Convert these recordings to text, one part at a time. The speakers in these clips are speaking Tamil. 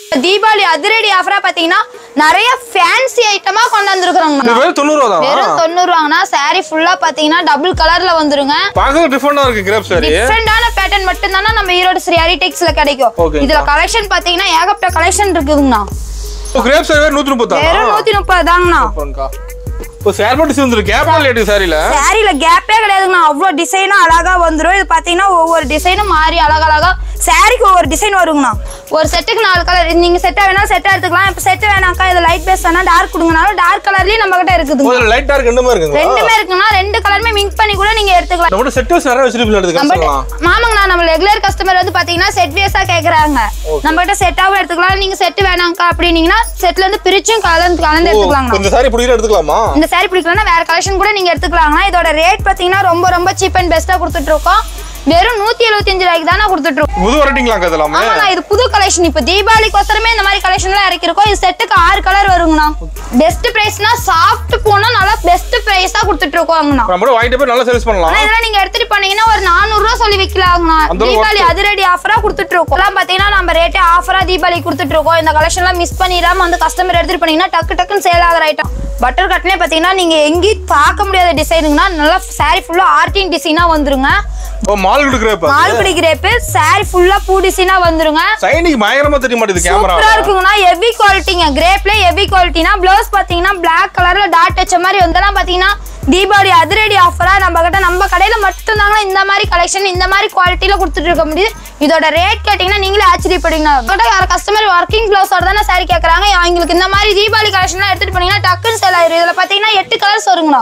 தீபாவளி அதிரடி ஆஃபரா பாத்தீங்கன்னா நிறைய ஃபேன்சி ஐட்டமா கொண்டு இது வந்திருக்கிறோங்க வெறும் தொண்ணூறு ரூபா தான் வெறும் தொண்ணூறு வாங்கினா saree ஃபுல்லா பாத்தீங்கன்னா டபுள் கலர்ல வந்துருங்க பார்க்கறது டிஃபரெண்டா இருக்கு கிரேப் சாரி டிஃப்ரெண்டான பேட்டர்ன் மட்டும் தானே நம்ம ஈரோடு ஸ்ரீ ஹரிடெக்ஸ்ல கிடைக்கும் Okay. இதுல கலெக்ஷன் பாத்தீங்கன்னா ஏகப்பட்ட கலெக்ஷன் இருக்குதுங்கண்ணா கிரேப் சாரி நூத்தி முப்பத்தா வெறும் நூத்தி முப்பது தாங்கண்ணா இப்போ சேர்பட் டிசைன் வந்துருக்கு கேப் லேட்டு சாரில சாரில கேப்பே கிடையாதுங்கண்ணா அவ்வளோ டிசைனும் அழகா வந்துரும் இது பாத்தீங்கன்னா ஒவ்வொரு டிசைனும் மாறி அழகழகா சாரிக்கு ஒவ்வொரு டிசைன் வருங்கண்ணா ஒரு செட்டுக்கு நாலு கலர் நீங்க செட்டா வேணா செட்டா எடுத்துக்கலாம் இப்போ செட்டு வேணாக்கா இது லைட் பேஸ் வேணா டார்க் கொடுங்கனாலும் டார்க் கலர்லயும் நம்ம கிட்ட இருக்குதுங்க முதல்ல லைட் டார்க் ரெண்டுமே இருக்குங்களா ரெண்டுமே இருக்குங்கண்ணா ரெண்டு கலருமே மிங்க் பண்ணி கூட நீங்க எடுத்துக்கலாம் நம்மகிட்ட செட் வைஸ் நிறைய வச்சிருப்பீங்க எடுத்து நம்ம கஷ்டலாம் மாமாங்கண்ணா நம்ம ரெகுலர் கஸ்டமர் வந்து பாத்தீங்கன்னா செட் வேஸா கேக்குறாங்க நம்ம கிட்ட செட்டாவும் எடுத்துக்கலாம் நீங்க செட் வேணாங்கக்கா அப்படின்னீங்கன்னா செட்ல இருந்து பிரிச்சும் கலந்து கலந்து எடுத்துக்கலாங்கண்ணா இந்த சாரி பிடிக்கிற எடுத்துக்கலாமா இந்த saree பிடிக்கலன்னா வேற கலெக்ஷன் கூட நீங்க எடுத்துக்கலாங்கண்ணா இதோட ரேட் பாத்தீங்கன்னா ரொம்ப ரொம்ப சீப் அண்ட் பெஸ்டா கொடுத்துட்டு இருக்கோம் வெறும் நூத்தி எழுபத்தஞ்சு ரூபாய்க்கு தானே கொடுத்துட்டு இருக்கோம் புது வரட்டிங்களா அதெல்லாமே ஆமாண்ணா இது புது கலெக்ஷன் இப்போ தீபாவளிக்கோசரமே இந்த மாதிரி கலெக்ஷன் எல்லாம் இறக்கிருக்கோம் இது செட்டுக்கு ஆறு கலர் வருங்கண்ணா பெஸ்ட் பிரைஸ்னா சாஃப்ட் போனா நல்லா பெஸ்ட் பிரைஸா கொடுத்துட்டு இருக்கோங்கண்ணா நம்ம வாங்கிட்டு போய் நல்லா சேல்ஸ் பண்ணலாம் ஆனா இதெல்லாம் நீங்க எடுத்துட்டு போனீங்கன்னா ஒரு 400 ரூபா சொல்லி விக்கலாங்கண்ணா அந்த அளவு தீபாவளி அதிரடி ஆஃபரா கொடுத்துட்டு இருக்கோம் எல்லாம் பாத்தீங்கன்னா நம்ம ரேட்டே ஆஃபரா தீபாவளி கொடுத்துட்டு இருக்கோம் இந்த கலெக்ஷன் எல்லாம் மிஸ் பண்ணிடாம அந்த கஸ்டமர் எடுத்துட்டு போனீங்கன்னா டக்கு டக்குன்னு சேல் ஆகிற ஐட்டம் பட்டர் கட்லயே பாத்தீங்கன்னா நீங்க எங்கேயும் பார்க்க முடியாத டிசைனுங்கன்னா நல்லா saree ஃபுல்லா ஆர்டிங் டிசைனா வந்துருங்க ஓ மால் கொடுக்குறப்ப மால்குடி கிரேப்பு saree ஃபுல்லா பூ டிசைனா வந்துருங்க சைனிக்கு பயங்கரமா தெரிய மாட்டேது கேமரா சூப்பரா இருக்குங்கண்ணா ஹெவி குவாலிட்டிங்க கிரேப்ல ஹெவி குவாலிட்டினா ப்ளவுஸ் பாத்தீங்கன்னா Black கலர்ல டாட் வச்ச மாதிரி வந்தெல்லாம் பாத்தீங்கன்னா தீபாவளி அதிரடி ஆஃபரா நம்ம கிட்ட நம்ம கடையில மட்டும் தாங்க இந்த மாதிரி கலெக்ஷன் இந்த மாதிரி குவாலிட்டியில கொடுத்துட்டு இருக்க முடியுது இதோட ரேட் கேட்டீங்கன்னா நீங்களே ஆச்சரியப்படுவீங்க நம்மகிட்ட வேற கஸ்டமர் ஒர்க்கிங் பிளவுஸோட தானே சாரி கேக்குறாங்க அவங்களுக்கு இந்த மாதிரி தீபாவளி கலெக்ஷன்லாம் எடுத்துட்டு போனீங்கன்னா டக்குன்னு சேல் ஆயிரும் இதுல பாத்தீங்கன்னா எட்டு கலர்ஸ் வருங்கண்ணா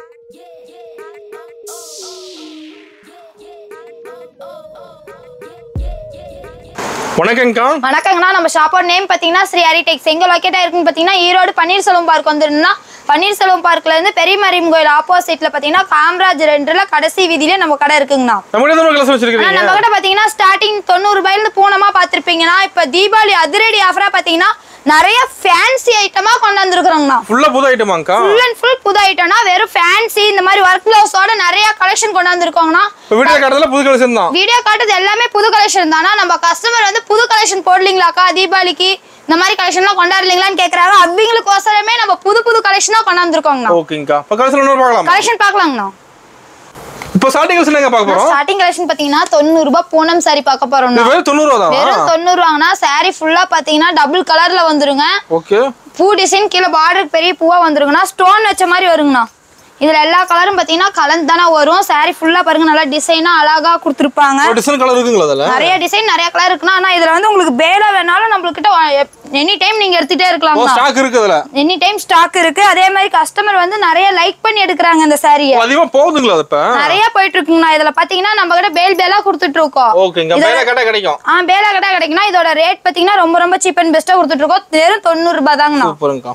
வணக்கங்கக்கா வணக்கங்கண்ணா நம்ம ஷாப்போட நேம் பார்த்தீங்கன்னா ஸ்ரீ ஹரிடெக்ஸ் எங்க லொக்கேட்டா இருக்குன்னு பார்த்தீங்கன்னா ஈரோடு பன்னீர்செல்வம் பார்க் வந்துருந்தா பன்னீர்செல்வம் பார்க்ல இருந்து பெரிய மரியம் கோயில் ஆப்போசிட்ல பார்த்தீங்கன்னா காமராஜ் ரெண்டுல கடைசி வீதியில நம்ம கடை இருக்குங்கண்ணா நம்ம கிட்ட எத்தனை கிளாஸ் ஆனா வச்சிருக்கீங்க நம்ம கிட்ட பாத்தீங்கன்னா ஸ்டார்டிங் தொண்ணூறு ரூபாயில இருந்து பூனமா பாத்திருப்பீங்கன்னா இப்ப தீபாவளி அதிரடி ஆஃபரா பாத்தீங்கன்னா நிறைய ஃபேன்சி ஐட்டமா கொண்டு வந்திருக்கிறோங்கண்ணா ஃபுல்லா புது ஐட்டமாங்கக்கா ஃபுல் அண்ட் ஃபுல் புது ஐட்டம்னா வெறும் ஃபேன்சி இந்த மாதிரி ஒர்க் பிளவுஸோட நிறைய கலெக்ஷன் கொண்டு வந்திருக்கோங்கண்ணா இப்போ வீடியோ காட்டுறதுல புது கலெக்ஷன் தான் வீடியோ காட்டுறது எல்லாமே புது கலெக்ஷன் தானா நம்ம கஸ்டமர் வந்து புது கலெக்ஷன் போடலீங்களாக்கா தீபாவளிக்கு இந்த மாதிரி கலெக்ஷன்லாம் கொண்டாடுறீங்களான்னு கேக்குறாங்க அவங்களுக்கோசரமே நம்ம புது புது கலெக்ஷனா கொண்டு வந்திருக்கோங்கண்ணா ஓகேங்கக்கா இப்போ கலெக்ஷன் இன்னொரு பார்க்கலாம் கலெக்ஷன் பார்க்கலாங்கண்ணா இப்போ ஸ்டார்டிங் கலெக்ஷன் எங்க பார்க்க போறோம் ஸ்டார்டிங் கலெக்ஷன் பாத்தீங்கன்னா தொண்ணூறு ரூபாய் பூனம் சாரி பார்க்க இது போறோம்னா வெறும் தொண்ணூறு ரூபா தான் வெறும் தொண்ணூறு வாங்கினா saree ஃபுல்லா பாத்தீங்கன்னா டபுள் கலர்ல வந்துருங்க ஓகே பூ டிசைன் கீழே பார்டருக்கு பெரிய பூவா வந்துருங்கண்ணா ஸ்டோன் வச்ச மாதிரி வருங்கண்ணா இதுல எல்லா கலரும் பாத்தீங்கன்னா கலந்து தானே வரும் saree ஃபுல்லா பாருங்க நல்லா டிசைனா அழகா கொடுத்துருப்பாங்க டிசைன் கலர் இருக்குங்களா அதில் நிறைய டிசைன் நிறைய கலர் இருக்குண்ணா ஆனா இதுல வந்து உங்களுக்கு பேல வேணாலும் நம்மளுக்கிட்ட எனி டைம் நீங்க எடுத்துட்டே ஓ இருக்கலாம் ஸ்டாக் இருக்கு அதில் எனி டைம் ஸ்டாக் இருக்கு அதே மாதிரி கஸ்டமர் வந்து நிறைய லைக் பண்ணி எடுக்கிறாங்க இந்த சாரியை அதிகமா போகுதுங்களா அது இப்போ நிறைய போயிட்டு இருக்குங்கண்ணா இதுல பாத்தீங்கன்னா நம்ம கிட்ட பேல் பேலா கொடுத்துட்டு இருக்கோம் ஓகேங்க இதுல- மேலே கேட்டால் கிடைக்கும் ஆ பேலா கடை கிடைக்குன்னா இதோட ரேட் பாத்தீங்கன்னா ரொம்ப ரொம்ப சீப் அண்ட் பெஸ்டா கொடுத்துட்டு இருக்கோம் வெறும் தொண்ணூறு ரூபாய் தாங்கண்ணா சூப்பருங்கக்கா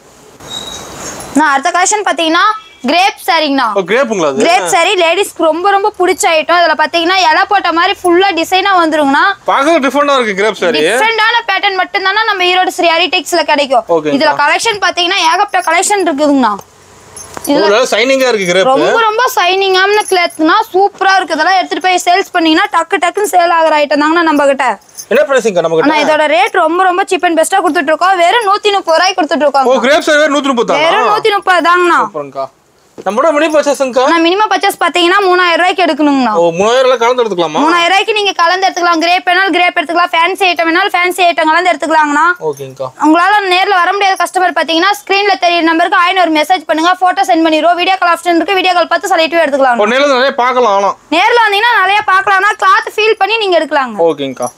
நான் அடுத்த கலெக்ஷன் பாத்தீங்கன்னா கிரேப் சாரிங்கண்ணா ஓ கிரேப்புங்களா அது கிரேப் சாரி லேடிஸ்க்கு ரொம்ப ரொம்ப பிடிச்ச ஐட்டம் இதுல பாத்தீங்கன்னா இலை போட்ட மாதிரி ஃபுல்லா டிசைனா வந்துருங்கண்ணா பார்க்கறது டிஃபரெண்டா இருக்கு கிரேப் சாரி டிஃப்ரெண்டான பேட்டர்ன் மட்டும் தானே நம்ம ஈரோடு ஸ்ரீ ஹரிடெக்ஸ்ல கிடைக்கும் Okay, இதுல கலெக்ஷன் பாத்தீங்கன்னா ஏகப்பட்ட கலெக்ஷன் இருக்குதுங்கண்ணா இதுல சைனிங்கா இருக்கு கிரேப் ரொம்ப ரொம்ப சைனிங்கான கிளாத்னா சூப்பரா இருக்கு இதெல்லாம் எடுத்துட்டு போய் சேல்ஸ் பண்ணீங்கன்னா டக்கு டக்குன்னு சேல் ஆகுற ஐட்டம் தாங்கண்ணா நம்ம கிட்ட என்ன பிரைஸிங்கக்கா நம்ம ஆனா கிட்ட இதோட ரேட் ரொம்ப ரொம்ப சீப் அண்ட் பெஸ்டா கொடுத்துட்டு இருக்கோம் வெறும் நூத்தி முப்பது ரூபாய்க்கு கொடுத்துட்டு ஓ இருக்கோம் கிரேப் சாரி நூற்றி முப்பத்தாங்க வெறும் நூத்தி முப்பது தாங்கண்ணா சூப்பருங்கக்கா நம்மளோட மினி பர்ச்சேஸுங்கக்கா ஆனா மினிமம் பர்ச்சேஸ் பாத்தீங்கன்னா மூணாயிரம் ரூபாய்க்கு எடுக்கணுங்கண்ணா ஓ மூணாயிரம் எல்லாம் கலந்து எடுத்துக்கலாமா மூணாயிரம் ரூபாய்க்கு நீங்க கலந்து எடுத்துக்கலாம் கிரேப் வேணாலும் கிரேப் எடுத்துக்கலாம் ஃபேன்சி ஐட்டம் வேணாலும் ஃபேன்சி ஐட்டம் கலந்து எடுத்துக்கலாங்கண்ணா ஓகேங்கக்கா உங்களால நேர்ல வர முடியாத கஸ்டமர் பாத்தீங்கன்னா ஸ்கிரீன்ல தெரியுற நம்பருக்கு ஆயிரம் ஒரு மெசேஜ் பண்ணுங்க போட்டோ சென்ட் பண்ணிடுவோம் வீடியோ கால் ஆப்ஷன் இருக்கு வீடியோ கால் பார்த்து செலக்டிவ் எடுத்துக்கலாம் ஒரு நேரில் நிறைய பார்க்கலாம் ஆனால் நேர்ல வந்தீங்கன்னா நிறைய பார்க்கலாம்னா கிளாத் ஃபீல் பண்ணி நீங்க எடுக்கலாங்க ஓகேங்கக்கா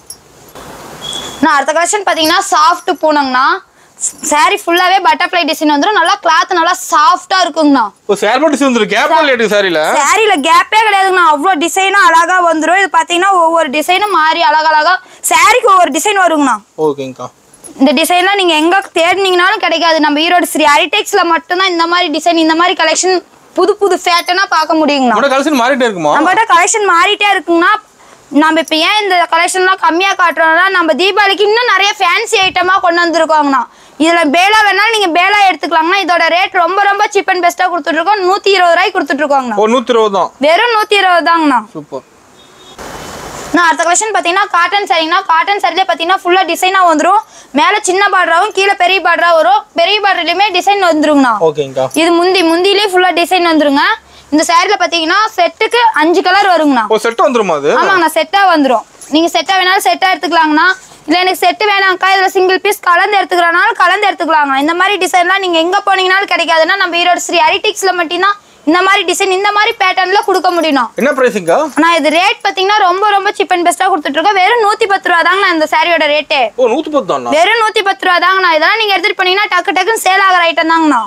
நான் அடுத்த கலெக்ஷன் பாத்தீங்கன்னா சாஃப்ட் பூனங்கண்ணா saree ஃபுல்லாவே பட்டர்ஃப்ளை டிசைன் வந்துரும் நல்லா கிளாத் நல்லா சாஃப்டா இருக்குங்கண்ணா இப்போ சேர் பட்டு வந்துருக்கு கேப் லேட்டு சாரியில் சாரில கேப்பே கிடையாதுங்கண்ணா அவ்வளோ டிசைனும் அழகா வந்துரும் இது பாத்தீங்கன்னா ஒவ்வொரு டிசைனும் மாறி அழகழகா சாரிக்கு ஒவ்வொரு டிசைன் வருங்கண்ணா ஓகேங்கக்கா இந்த டிசைன்லாம் நீங்க எங்க தேடினீங்கனாலும் கிடைக்காது நம்ம ஈரோடு ஸ்ரீ ஹரிடெக்ஸ்ல மட்டும்தான் இந்த மாதிரி டிசைன் இந்த மாதிரி கலெக்ஷன் புது புது ஃபேட்டனா பார்க்க முடியுங்கண்ணா நம்மளோட கலெக்ஷன் மாறிட்டே இருக்குமா நம்மகிட்ட கலெக்ஷன் மாறிட்டே இருக்குங்கண்ணா நம்ம இப்போ ஏன் இந்த கலெக்ஷன்லாம் கம்மியாக காட்டுறோம்னா நம்ம தீபாவளிக்கு இன்னும் நிறைய ஃபேன்சி ஐட்டமாக கொண்டு வந்திருக்கோங்கண்ணா இதில் பேலா வேணாலும் நீங்கள் பேலா எடுத்துக்கலாங்கண்ணா இதோட ரேட் ரொம்ப ரொம்ப சீப் அண்ட் பெஸ்ட்டாக கொடுத்துட்ருக்கோம் நூற்றி இருபது ரூபாய்க்கு கொடுத்துட்ருக்கோங்கண்ணா ஓ நூற்றி இருபது தான் வெறும் நூற்றி இருபது தாங்கண்ணா சூப்பர் நான் அடுத்த கலெக்ஷன் பார்த்தீங்கன்னா காட்டன் சாரிங்கன்னா காட்டன் சாரிலே பார்த்தீங்கன்னா ஃபுல்லாக டிசைனாக வந்துடும் மேலே சின்ன பார்டராகவும் கீழே பெரிய பார்டரா வரும் பெரிய பார்டர்லையுமே டிசைன் வந்துருங்கண்ணா ஓகேங்கக்கா இது முந்தி முந்திலேயே ஃபுல்லாக டிசைன் வந்துருங்க இந்த சாரியில் பார்த்தீங்கன்னா செட்டுக்கு அஞ்சு கலர் வருங்கண்ணா ஓ செட் வந்துருமா அது ஆமாங்கண்ணா செட்டாக வந்துடும் நீங்கள் செட்டாக வேணாலும் செட்டாக எடுத்துக்கலாங்கண்ணா இல்லை எனக்கு செட்டு வேணாங்க்கா இதில் சிங்கிள் பீஸ் கலந்து எடுத்துக்கிறனாலும் கலந்து எடுத்துக்கலாங்கண்ணா இந்த மாதிரி டிசைன்லாம் நீங்கள் எங்கே போனீங்கனாலும் கிடைக்காதுன்னா நம்ம ஈரோடு ஸ்ரீ ஹரிடிக்ஸில் மட்டும்தான் இந்த மாதிரி டிசைன் இந்த மாதிரி பேட்டர்னில் கொடுக்க முடியும் என்ன பிரைஸுங்கக்கா ஆனால் இது ரேட் பார்த்தீங்கன்னா ரொம்ப ரொம்ப சீப் அண்ட் பெஸ்ட்டாக கொடுத்துட்ருக்கோம் வெறும் நூற்றி பத்து ரூபா தாங்கண்ணா இந்த சாரியோட ரேட்டே ஓ நூத்தி பத்து தானா வெறும் நூற்றி பத்து ரூபா தாங்கண்ணா இதெல்லாம் நீங்கள் எடுத்துகிட்டு போனீங்கன்னா டக்கு டக்குன்னு சேல் ஆகிற ஐட்டம் தாங்கண்ணா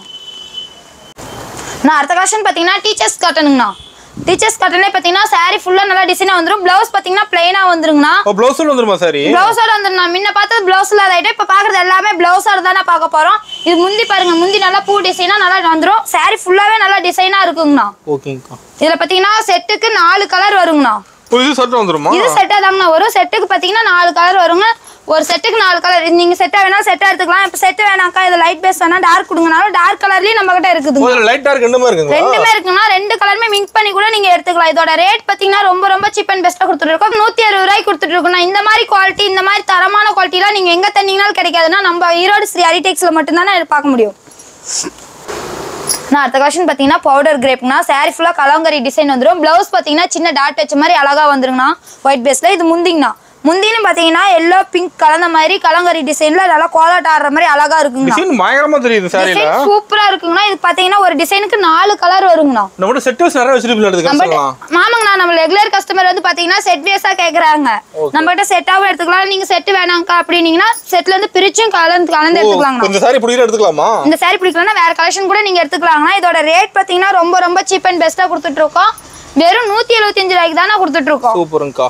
நான் அடுத்த கலெக்ஷன் பார்த்தீங்கன்னா டீச்சர்ஸ் காட்டனுங்கண்ணா டீச்சர்ஸ் காட்டனே பார்த்தீங்கன்னா saree ஃபுல்லாக நல்லா டிசைனாக வந்துடும் ப்ளவுஸ் பார்த்தீங்கன்னா பிளைனாக வந்துருங்கண்ணா ஓ ப்ளவுஸும் வந்துருமா சாரி ப்ளவுஸோட வந்து நான் முன்ன பார்த்தது ப்ளவுஸ் இல்லாத ஐட்டம் இப்போ பார்க்குறது எல்லாமே ப்ளவுஸோட தானே பார்க்க போகிறோம் இது முந்தி பாருங்க முந்தி நல்லா பூ டிசைனாக நல்லா வந்துடும் saree ஃபுல்லாகவே நல்லா டிசைனாக இருக்குங்கண்ணா ஓகேங்கக்கா இதில் பார்த்தீங்கன்னா செட்டுக்கு நாலு கலர் வருங்கண்ணா ஓ இது செட் வந்துருமா இது செட்டாக தாங்கண்ணா வரும் செட்டுக்கு பார்த்தீங்கன்னா நாலு கலர் வருங்க ஒரு செட்டுக்கு நாலு கலர் நீங்கள் செட்டாக வேணா செட்டாக எடுத்துக்கலாம் இப்போ செட்டு வேணாக்கா இது லைட் பேஸ் வேணா டார்க் கொடுங்கனாலும் டார்க் கலர்லேயும் நம்ம கிட்ட இருக்குதுங்க ஓ லைட் டார்க் ரெண்டுமே இருக்குங்களா ரெண்டுமே இருக்குன்னா ரெண்டு கலருமே மிக்ஸ் பண்ணி கூட நீங்க எடுத்துக்கலாம் இதோட ரேட் பாத்தீங்கன்னா ரொம்ப ரொம்ப சீப் அண்ட் பெஸ்ட்டாக கொடுத்துருக்கோம் நூத்தி அறுபது ரூபாய்க்கு கொடுத்துட்டு இருக்கோம் இந்த மாதிரி குவாலிட்டி இந்த மாதிரி தரமான குவாலிட்டிலாம் நீங்க எங்க தந்தீங்கனாலும் கிடைக்காதுன்னா நம்ம ஈரோடு ஸ்ரீ ஹரிடெக்ஸ்ல மட்டும்தானே பார்க்க முடியும் நான் அடுத்த கலெக்ஷன் பார்த்தீங்கன்னா பவுடர் கிரேப்னா saree ஃபுல்லாக கலங்கரி டிசைன் வந்துடும் ப்ளவுஸ் பார்த்தீங்கன்னா சின்ன டாட் வச்ச மாதிரி அழகா வந்துருங்கண்ணா ஒயிட் பேஸில் இது முந்திங்கண்ணா முந்தின்னு பார்த்தீங்கன்னா எல்லோ பிங்க் கலந்த மாதிரி கலங்கரி டிசைனில் நல்லா கோலாட்ட ஆடுற மாதிரி அழகா இருக்குங்கண்ணா டிசைன் பயங்கரமா தெரியுது சாரில டிசைன் சூப்பரா இருக்குங்கண்ணா இது பார்த்தீங்கன்னா ஒரு டிசைனுக்கு நாலு கலர் வருங்கண்ணா நம்மகிட்ட செட் வைஸ் நிறைய வச்சிருப்பீங்க எடுத்து கஷ்டலாம் ஆமாங்கண்ணா நம்ம ரெகுலர் கஸ்டமர் வந்து பாத்தீங்கன்னா செட் வேஸா கேக்குறாங்க நம்ம கிட்ட செட்டாவும் எடுத்துக்கலாம் நீங்க செட் வேணாங்க்கா அப்படின்னீங்கன்னா செட்ல இருந்து பிரிச்சும் கலந்து கலந்து ஓ எடுத்துக்கலாங்கண்ணா கொஞ்சம் சாரி பிடிக்கிற எடுத்துக்கலாமா இந்த saree பிடிக்கலன்னா வேற கலெக்ஷன் கூட நீங்க எடுத்துக்கலாங்கண்ணா இதோட ரேட் பாத்தீங்கன்னா ரொம்ப ரொம்ப சீப் அண்ட் பெஸ்ட்டா கொடுத்துட்டு இருக்கோம் வெறும் நூத்தி எழுபத்தஞ்சு ரூபாய்க்கு தானே கொடுத்துட்டு இருக்கோம் சூப்பருங்கக்கா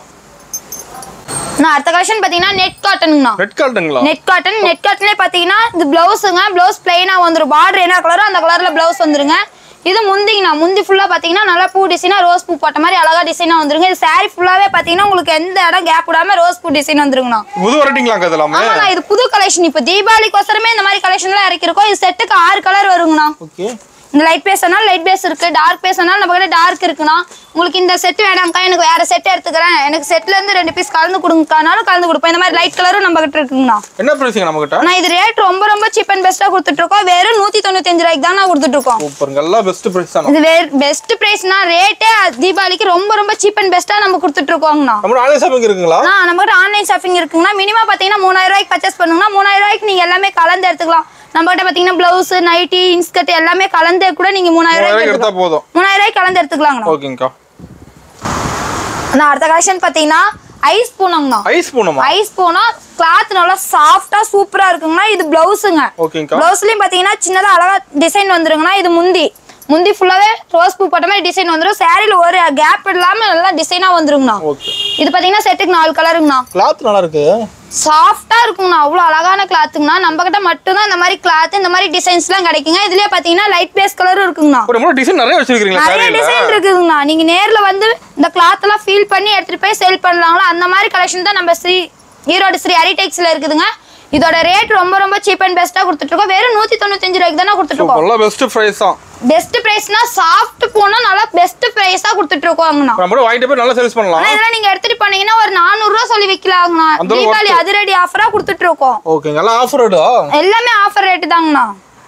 நான் அடுத்த கலெக்ஷன் பாத்தீங்கன்னா நெட் காட்டனுங்கண்ணா ரெட் கார்டுங்களா நெட் காட்டன் நெட் காட்டன்லேயே பார்த்தீங்கன்னா இது ப்ளவுஸுங்க ப்ளவுஸ் பிளைனாக வந்துடும் பார்டர் என்ன கலரோ அந்த கலரில் ப்ளவுஸ் வந்துருங்க இது முந்திங்கண்ணா முந்தி ஃபுல்லாக பார்த்தீங்கன்னா நல்லா பூ டிசைனாக ரோஸ் பூ போட்ட மாதிரி அழகா டிசைனாக வந்துருங்க இது saree ஃபுல்லாகவே பார்த்தீங்கன்னா உங்களுக்கு எந்த இடம் கேப் விடாம ரோஸ் பூ டிசைன் வந்துருங்கண்ணா புது வரட்டிங்களாங்க இதெல்லாமே ஆமாண்ணா இது புது கலெக்ஷன் இப்போ தீபாவளிக்கோசரமே இந்த மாதிரி கலெக்ஷன்லாம் இறக்கிருக்கோம் இது செட்டுக்கு ஆறு கலர் வருங்கண்ணா ஓகே இந்த லைட் பேஸ் வேணாலும் லைட் பேஸ் இருக்கு டார்க் பேஸ் வேணாலும் நம்ம கிட்ட டார்க் இருக்குண்ணா உங்களுக்கு இந்த செட் வேணாம்க்கா எனக்கு வேற செட் எடுத்துக்கிறேன் எனக்கு செட்ல இருந்து ரெண்டு பீஸ் கலந்து கொடுங்கக்கானாலும் கலந்து கொடுப்போம் இந்த மாதிரி லைட் கலரும் நம்ம கிட்ட இருக்குங்கண்ணா என்ன பிரைஸுங்க நம்மகிட்ட ஆனா இது ரேட் ரொம்ப ரொம்ப சீப் அண்ட் பெஸ்ட்டாக கொடுத்துட்டு இருக்கோம் வெறும் நூத்தி தொண்ணூத்தஞ்சு ரூபாய்க்கு தான் நான் கொடுத்துட்டு இருக்கோம் சூப்பருங்க எல்லாம் பெஸ்ட் பிரைஸ் தானே இது வேற பெஸ்ட் பிரைஸ்னா ரேட்டே தீபாவளிக்கு ரொம்ப ரொம்ப சீப் அண்ட் பெஸ்ட்டாக நம்ம கொடுத்துட்டு இருக்கோங்கண்ணா நம்மளோட ஆன்லைன் ஷாப்பிங் இருக்குங்களா ஆ நம்ம கிட்ட ஆன்லைன் ஷாப்பிங் இருக்குங்கன்னா மினிமம் பார்த்தீங்கன்னா மூணாயிரம் ரூபாய்க்கு பர்ச்சேஸ் பண்ணுங்கன்னா மூணாயிரம் ரூபாய்க்கு நீங்க எல்லாமே கலந்து எடுத்துக்கலாம் நம்ம கிட்ட பார்த்தீங்கன்னா பிளவுஸ் நைட்டி இன்ஸ்கர்ட் எல்லாமே கலந்து கூட நீங்க மூணாயிரம் மூவாயிரம் ரூபாய்க்கு எடுத்தா எடுத்துக்கலாம் போதும் மூணாயிரம் ரூபாய்க்கு கலந்து எடுத்துக்கலாங்கண்ணா ஓகேங்கக்கா நான் அடுத்த கலெக்ஷன் பார்த்தீங்கன்னா ஐஸ் பூனங்கண்ணா ஐஸ் போணுமா ஐஸ் பூனா கிளாத் நல்லா சாஃப்டா சூப்பரா இருக்குங்கண்ணா இது பிளவுஸுங்க ஓகேங்கக்கா பிளவுஸ்லயும் பாத்தீங்கன்னா சின்னதா அழகா டிசைன் வந்துருங்கண்ணா இது முந்தி முந்தி ஃபுல்லாவே ரோஸ் பூ போட்ட மாதிரி டிசைன் வந்துரும் சாரில ஒரு கேப் இல்லாம நல்லா டிசைனா வந்துருங்கண்ணா ஓகே இது பாத்தீங்கன்னா செட்டுக்கு நாலு கலருங்கண்ணா கிளாத் நல்லா இருக்கு சாஃப்டா இருக்குங்கண்ணா அவ்வளோ அழகான கிளாத்துங்கண்ணா நம்ம கிட்ட மட்டும்தான் இந்த மாதிரி கிளாத் இந்த மாதிரி டிசைன்ஸ்லாம் கிடைக்குங்க இதுலயே பாத்தீங்கன்னா லைட் பேஸ் கலரும் இருக்குங்கண்ணா இப்போ நம்மளோட டிசைன் நிறைய வச்சிருக்கீங்களா நிறைய சாரியில டிசைன் இருக்குதுங்கண்ணா நீங்க நேர்ல வந்து இந்த கிளாத் எல்லாம் ஃபீல் பண்ணி எடுத்துட்டு போய் சேல் பண்ணலாங்களா அந்த மாதிரி கலெக்ஷன் தான் நம்ம ஸ்ரீ ஈரோடு ஸ்ரீ ஹரிடெக்ஸ்ல இருக்குதுங்க இதோட ரேட் ரொம்ப ரொம்ப சீப் அண்ட் பெஸ்ட்டாக கொடுத்துட்டு இருக்கோம் வெறும் நூத்தி தொண்ணூத்தஞ்சு ரூபாய்க்கு தானே கொடுத்துட்டு இருக்கோம் எல்லாம் பெஸ்ட் பிரைஸ் தான் பெஸ்ட் பிரைஸ்னா சாஃப்ட் போனா நல்லா பெஸ்ட் பிரைஸா கொடுத்துட்டு இருக்கோங்கண்ணா நம்ம கூட வாங்கிட்டு போய் நல்லா சேல்ஸ் பண்ணலாம் ஆனா இதெல்லாம் நீங்க எடுத்துட்டு போனீங்கன்னா ஒரு 400 ரூபா சொல்லி விக்கலாங்கண்ணா அந்த அளவு தீபாவளி அதிரடி ஆஃபரா கொடுத்துட்டு இருக்கோம் ஓகேங்க எல்லாம் ஆஃபர் ரேட்டா எல்லாமே ஆஃபர் ரேட்டு தாங்கண்ணா